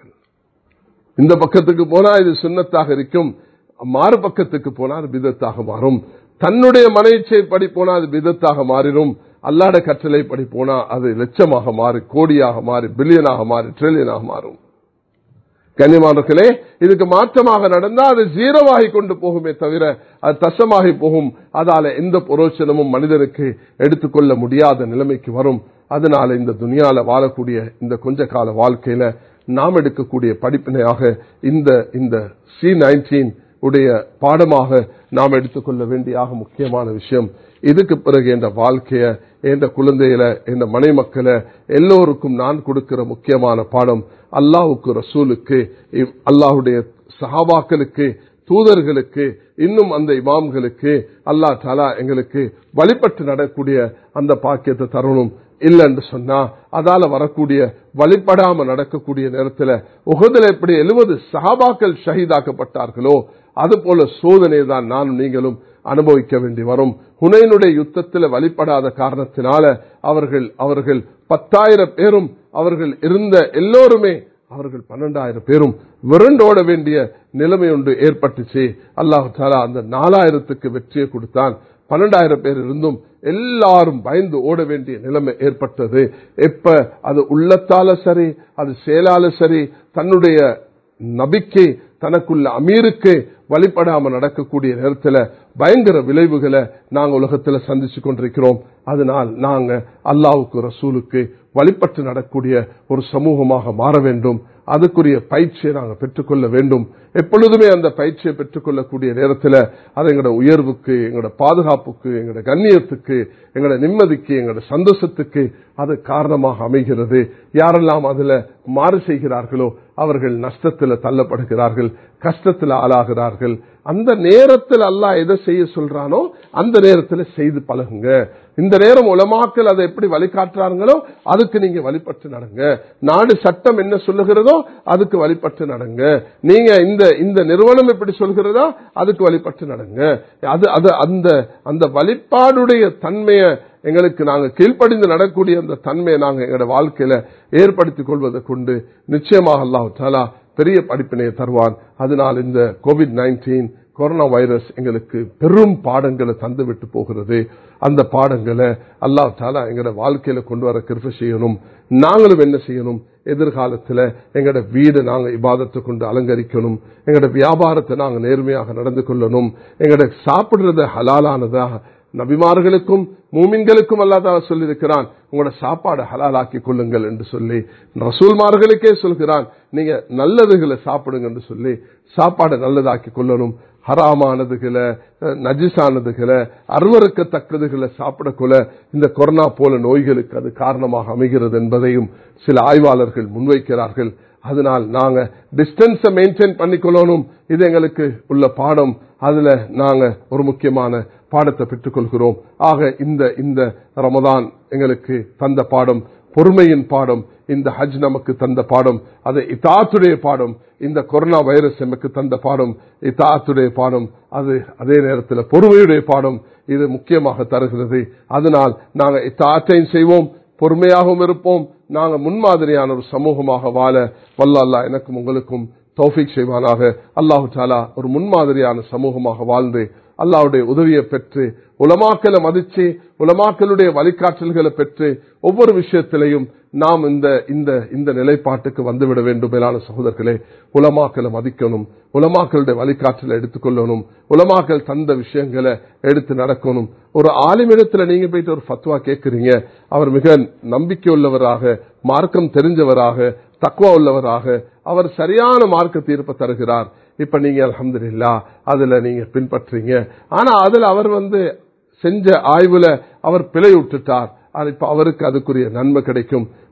இந்த பக்கத்துக்கு போனா இது சுண்ணத்தாக இருக்கும் மாறு பக்கத்துக்கு போனா அது விதத்தாக மாறும் தன்னுடைய மனைச்சை படி போனா அது விதத்தாக மாறிடும் அல்லாட கற்றலை படி போனா அது லட்சமாக மாறி கோடியாக மாறி பில்லியனாக மாறி ட்ரில்லியனாக மாறும் கண்ணியமானர்களே இதுக்கு மாற்றமாக நடந்தா அது ஜீரோவாகி கொண்டு போகுமே தவிர அது தசமாகி போகும் அதால எந்த புரோச்சனமும் மனிதனுக்கு எடுத்துக்கொள்ள முடியாத நிலைமைக்கு வரும் அதனால இந்த துனியால வாழக்கூடிய இந்த கொஞ்ச கால வாழ்க்கையில நாம் எடுக்கக்கூடிய படிப்பினையாக இந்த இந்த சி நைன்டீன் உடைய பாடமாக நாம் எடுத்துக்கொள்ள வேண்டிய முக்கியமான விஷயம் இதுக்கு பிறகு என்ற வாழ்க்கைய என்ற குழந்தையில என்ற மனைமக்களை எல்லோருக்கும் நான் கொடுக்கிற முக்கியமான பாடம் அல்லாவுக்கு ரசூலுக்கு அல்லாஹுடைய சஹாபாக்களுக்கு தூதர்களுக்கு இன்னும் அந்த இமாம்களுக்கு அல்லா தாலா எங்களுக்கு வழிபட்டு நடக்கூடிய அந்த பாக்கியத்தை தரணும் இல்லைன்னு சொன்னா அதால வரக்கூடிய வழிபடாம நடக்கக்கூடிய நேரத்தில் உகதில் எப்படி எழுபது சஹாபாக்கள் ஷஹீதாக்கப்பட்டார்களோ அது போல சோதனை தான் நானும் நீங்களும் அனுபவிக்க வேண்டி வரும் ஹுனைனுடைய யுத்தத்தில் வழிபடாத காரணத்தினால அவர்கள் அவர்கள் பத்தாயிரம் பேரும் அவர்கள் இருந்த எல்லோருமே அவர்கள் பன்னெண்டாயிரம் பேரும் விரண்டோட வேண்டிய நிலைமை ஒன்று ஏற்பட்டுச்சு அல்லாஹு தாலா அந்த நாலாயிரத்துக்கு வெற்றியை கொடுத்தான் பன்னெண்டாயிரம் பேர் இருந்தும் எல்லாரும் பயந்து ஓட வேண்டிய நிலைமை ஏற்பட்டது எப்ப அது உள்ளத்தால சரி அது செயலால சரி தன்னுடைய நபிக்கை தனக்குள்ள அமீருக்கு வழிபடாம நடக்கக்கூடிய நேரத்தில் பயங்கர விளைவுகளை நாங்க உலகத்துல சந்திச்சு கொண்டிருக்கிறோம் அதனால் நாங்க அல்லாவுக்கு ரசூலுக்கு வழிபட்டு நடக்கூடிய ஒரு சமூகமாக மாற வேண்டும் அதுக்குரிய பயிற்சியை நாங்கள் பெற்றுக்கொள்ள வேண்டும் எப்பொழுதுமே அந்த பயிற்சியை பெற்றுக்கொள்ளக்கூடிய நேரத்தில் அது எங்களோட உயர்வுக்கு எங்களோட பாதுகாப்புக்கு எங்களோட கண்ணியத்துக்கு எங்களோட நிம்மதிக்கு எங்களோட சந்தோஷத்துக்கு அது காரணமாக அமைகிறது யாரெல்லாம் அதுல மாறு செய்கிறார்களோ அவர்கள் நஷ்டத்தில் தள்ளப்படுகிறார்கள் கஷ்டத்தில் ஆளாகிறார்கள் அந்த நேரத்தில் அல்லாஹ் எதை செய்ய சொல்றானோ அந்த நேரத்தில் செய்து பழகுங்க இந்த நேரம் உலமாக்கல் அதை எப்படி வழிகாட்டுறாங்களோ அதுக்கு நீங்க வழிபட்டு நடங்க நாடு சட்டம் என்ன சொல்லுகிறதோ அதுக்கு வழிபட்டு நடங்க நீங்க இந்த இந்த நிறுவனம் எப்படி சொல்கிறதோ அதுக்கு வழிபட்டு நடங்க அது அது அந்த அந்த வழிபாடுடைய தன்மையை எங்களுக்கு நாங்க கீழ்ப்படிந்து நடக்கூடிய அந்த தன்மையை நாங்க எங்களோட வாழ்க்கையில ஏற்படுத்திக் கொள்வதை கொண்டு நிச்சயமாக அல்லாஹ் தாலா பெரிய படிப்பினையை தருவான் அதனால் இந்த கோவிட் நைன்டீன் கொரோனா வைரஸ் எங்களுக்கு பெரும் பாடங்களை தந்து விட்டு போகிறது அந்த பாடங்களை அல்லாஹ் தாலா எங்களோட வாழ்க்கையில கொண்டு வர கிருப்ப செய்யணும் நாங்களும் என்ன செய்யணும் எதிர்காலத்துல எங்களோட வீடு நாங்க இபாதத்தை கொண்டு அலங்கரிக்கணும் எங்களோட வியாபாரத்தை நாங்க நேர்மையாக நடந்து கொள்ளணும் எங்களோட சாப்பிடுறது ஹலாலானதாக நபிமார்களுக்கும் மூமின்களுக்கும் அல்லாத சொல்லியிருக்கிறான் உங்களோட சாப்பாடு ஹலாலாக்கி கொள்ளுங்கள் என்று சொல்லி ரசூல்மார்களுக்கே சொல்கிறான் நீங்க நல்லதுகளை சாப்பிடுங்க என்று சொல்லி சாப்பாடு நல்லதாக்கி கொள்ளணும் ஹராமானதுகளை நஜிசானதுகளை அருவறுக்கத்தக்கதுகளை சாப்பிடக்குள்ள இந்த கொரோனா போல நோய்களுக்கு அது காரணமாக அமைகிறது என்பதையும் சில ஆய்வாளர்கள் முன்வைக்கிறார்கள் அதனால் நாங்க டிஸ்டன்ஸை மெயின்டைன் பண்ணிக்கொள்ளணும் இது எங்களுக்கு உள்ள பாடம் அதுல நாங்க ஒரு முக்கியமான பாடத்தை பெற்றுக் கொள்கிறோம் ஆக இந்த இந்த ரமதான் எங்களுக்கு தந்த பாடம் பொறுமையின் பாடம் இந்த ஹஜ் நமக்கு தந்த பாடம் அது இத்தாத்துடைய பாடம் இந்த கொரோனா வைரஸ் நமக்கு தந்த பாடம் இத்தாத்துடைய பாடம் அது அதே நேரத்தில் பொறுமையுடைய பாடம் இது முக்கியமாக தருகிறது அதனால் நாங்கள் இத்தாத்தையும் செய்வோம் பொறுமையாகவும் இருப்போம் நாங்கள் முன்மாதிரியான ஒரு சமூகமாக வாழ வல்ல அல்லா எனக்கும் உங்களுக்கும் தௌஃபிக் செய்வானாக அல்லாஹு தாலா ஒரு முன்மாதிரியான சமூகமாக வாழ்ந்து அல்லாவுடைய உதவியை பெற்று உலமாக்களை மதிச்சு உலமாக்களுடைய வழிகாட்டல்களை பெற்று ஒவ்வொரு விஷயத்திலையும் நாம் இந்த இந்த இந்த நிலைப்பாட்டுக்கு வந்துவிட வேண்டும் மேலான சகோதரர்களே உலமாக்களை மதிக்கணும் உலமாக்களுடைய வழிகாட்டலை எடுத்துக்கொள்ளணும் உலமாக்கள் தந்த விஷயங்களை எடுத்து நடக்கணும் ஒரு ஆலிமிடத்துல நீங்க போயிட்டு ஒரு ஃபத்வா கேட்கிறீங்க அவர் மிக நம்பிக்கை உள்ளவராக மார்க்கம் தெரிஞ்சவராக தக்குவா உள்ளவராக அவர் சரியான மார்க்க தீர்ப்பை தருகிறார் இப்ப நீங்க அலமதுல்லா அதுல நீங்க பின்பற்றீங்க ஆனா அதுல அவர் வந்து செஞ்ச ஆய்வுல அவர் பிழை விட்டுட்டார் இப்ப அவருக்கு அதுக்குரிய நன்மை கிடைக்கும்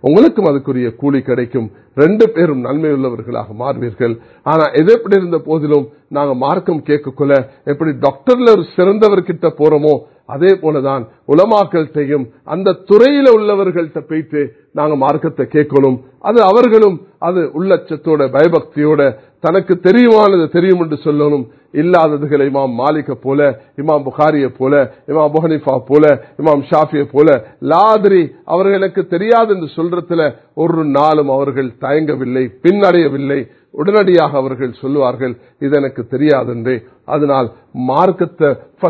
உங்களுக்கும் அதுக்குரிய கூலி கிடைக்கும் ரெண்டு பேரும் நன்மை உள்ளவர்களாக மாறுவீர்கள் ஆனா எது எப்படி இருந்த போதிலும் நாங்க மார்க்கம் கேட்கக்குள்ள எப்படி டாக்டர்ல ஒரு சிறந்தவர்கிட்ட போறோமோ அதே போலதான் உலமாக்கள்கிட்டையும் அந்த துறையில உள்ளவர்கள்ட்ட போயிட்டு நாங்க மார்க்கத்தை கேட்கணும் அது அவர்களும் அது உள்ளச்சத்தோட பயபக்தியோட தனக்கு தெரியுமானது தெரியும் என்று சொல்லணும் இல்லாததுகளை இமாம் மாலிக்க போல இமாம் புகாரிய போல இமாம் புஹனிஃபா போல இமாம் ஷாஃபிய போல லாதிரி அவர்கள் எனக்கு தெரியாது என்று சொல்றதுல ஒரு நாளும் அவர்கள் தயங்கவில்லை பின்னடையவில்லை உடனடியாக அவர்கள் சொல்லுவார்கள் இது எனக்கு தெரியாதென்றே அதனால் மார்க்கத்தை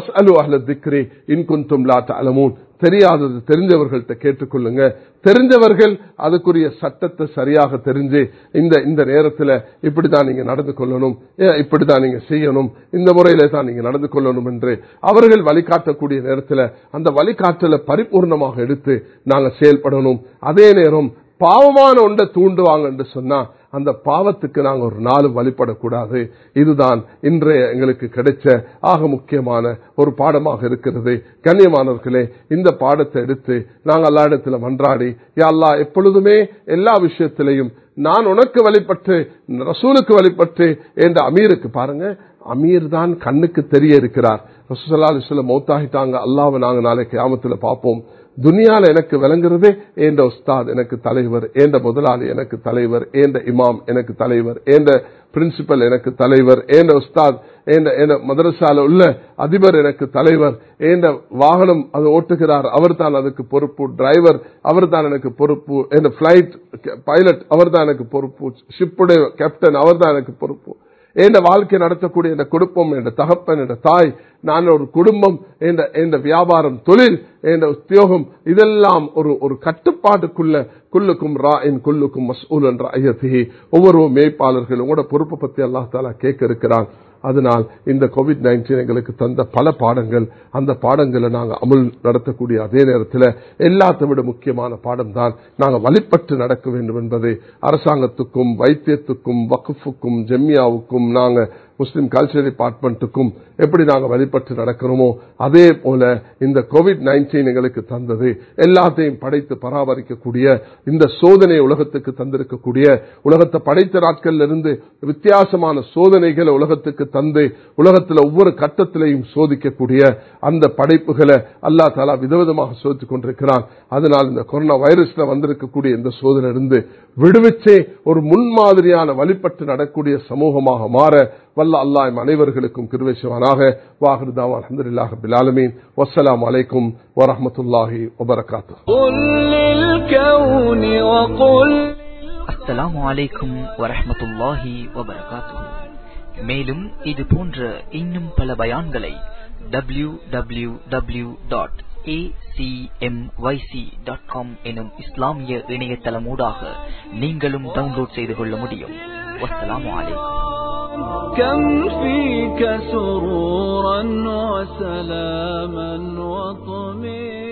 இன்குந்தும் லா தலமூன் தெரியாதது தெரிஞ்சவர்கள்ட்ட கேட்டுக்கொள்ளுங்க தெரிஞ்சவர்கள் அதுக்குரிய சட்டத்தை சரியாக தெரிஞ்சு இந்த இந்த நேரத்தில் இப்படிதான் நீங்க நடந்து கொள்ளணும் இப்படிதான் நீங்க செய்யணும் இந்த முறையில தான் நீங்க நடந்து கொள்ளணும் என்று அவர்கள் வழிகாட்டக்கூடிய நேரத்தில் அந்த வழிகாட்டலை பரிபூர்ணமாக எடுத்து நாங்க செயல்படணும் அதே நேரம் பாவமான ஒன்றை தூண்டுவாங்க என்று சொன்னா அந்த பாவத்துக்கு நாங்கள் ஒரு நாளும் வழிபடக்கூடாது இதுதான் இன்றைய எங்களுக்கு கிடைச்ச ஆக முக்கியமான ஒரு பாடமாக இருக்கிறது கண்ணியமானவர்களே இந்த பாடத்தை எடுத்து நாங்கள் எல்லா இடத்துல மன்றாடி யாழ்லா எப்பொழுதுமே எல்லா விஷயத்திலையும் நான் உனக்கு வழிபட்டு ரசூலுக்கு வழிபட்டு என்ற அமீருக்கு பாருங்க அமீர் தான் கண்ணுக்கு தெரிய இருக்கிறார் ரசூசல்லா அலிஸ்ல மௌத்தாகிட்டாங்க அல்லாவை நாங்க நாளைக்கு கிராமத்துல பார்ப்போம் துனியால எனக்கு விளங்குறதே ஏண்ட உஸ்தாத் எனக்கு தலைவர் ஏண்ட முதலாளி எனக்கு தலைவர் ஏண்ட இமாம் எனக்கு தலைவர் ஏண்ட பிரின்சிபல் எனக்கு தலைவர் ஏண்ட உஸ்தாத் ஏண்ட மதரசால உள்ள அதிபர் எனக்கு தலைவர் ஏண்ட வாகனம் அது ஓட்டுகிறார் அவர் தான் அதுக்கு பொறுப்பு டிரைவர் அவர் தான் எனக்கு பொறுப்பு என் பிளைட் பைலட் அவர் தான் எனக்கு பொறுப்பு ஷிப்புடைய கேப்டன் அவர் தான் எனக்கு பொறுப்பு என் வாழ்க்கை நடத்தக்கூடிய என் குடும்பம் என் தகப்பன் என் தாய் நான் ஒரு குடும்பம் என்ற வியாபாரம் தொழில் என்ற உத்தியோகம் இதெல்லாம் ஒரு ஒரு கட்டுப்பாட்டுக்குள்ள குல்லுக்கும் ரா என் குல்லுக்கும் மசூல் என்ற ஐயத்திகி ஒவ்வொரு மேய்ப்பாளர்கள் உங்களோட பொறுப்பை பத்தி அல்லா தாலா கேட்க இருக்கிறான் அதனால் இந்த கோவிட் நைன்டீன் எங்களுக்கு தந்த பல பாடங்கள் அந்த பாடங்களை நாங்கள் அமுல் நடத்தக்கூடிய அதே நேரத்தில் எல்லாத்தை விட முக்கியமான பாடம் தான் நாங்கள் வழிபட்டு நடக்க வேண்டும் என்பது அரசாங்கத்துக்கும் வைத்தியத்துக்கும் வகுப்புக்கும் ஜெம்யாவுக்கும் நாங்கள் முஸ்லிம் கல்ச்சர் டிபார்ட்மெண்ட்டுக்கும் எப்படி நாங்கள் வழிபட்டு நடக்கிறோமோ அதே போல இந்த கோவிட் நைன்டீன் எங்களுக்கு தந்தது எல்லாத்தையும் படைத்து பராமரிக்கக்கூடிய இந்த சோதனை உலகத்துக்கு தந்திருக்கக்கூடிய உலகத்தை படைத்த நாட்கள்ல இருந்து வித்தியாசமான சோதனைகளை உலகத்துக்கு தந்து உலகத்தில் ஒவ்வொரு கட்டத்திலையும் சோதிக்கக்கூடிய அந்த படைப்புகளை அல்லா தாலா விதவிதமாக சோதித்துக் கொண்டிருக்கிறான் அதனால் இந்த கொரோனா வைரஸ்ல வந்திருக்கக்கூடிய இந்த சோதனை இருந்து விடுவிச்சே ஒரு முன்மாதிரியான வழிபட்டு நடக்கூடிய சமூகமாக மாற வல்ல அல்லாஹ் அனைவர்களுக்கும் கிருவேசுவானாக வாஹிருதாவா அலமதுல்லாஹ் பிலாலமீன் வஸ்ஸலாம் அலைக்கும் வரஹமத்துல்லாஹி வபரகாத்து அஸ்ஸலாமு அலைக்கும் வரஹமத்துல்லாஹி வபரகாத்து மேலும் இது போன்ற இன்னும் பல பயான்களை W W W dot acmyc.com எனும் இஸ்லாமிய இணையதளமூடாக நீங்களும் டவுன்லோட் செய்து கொள்ள முடியும் வஸ்ஸலாமு அலைக்கும் كم فيك سرورا وسلاما وطمئنا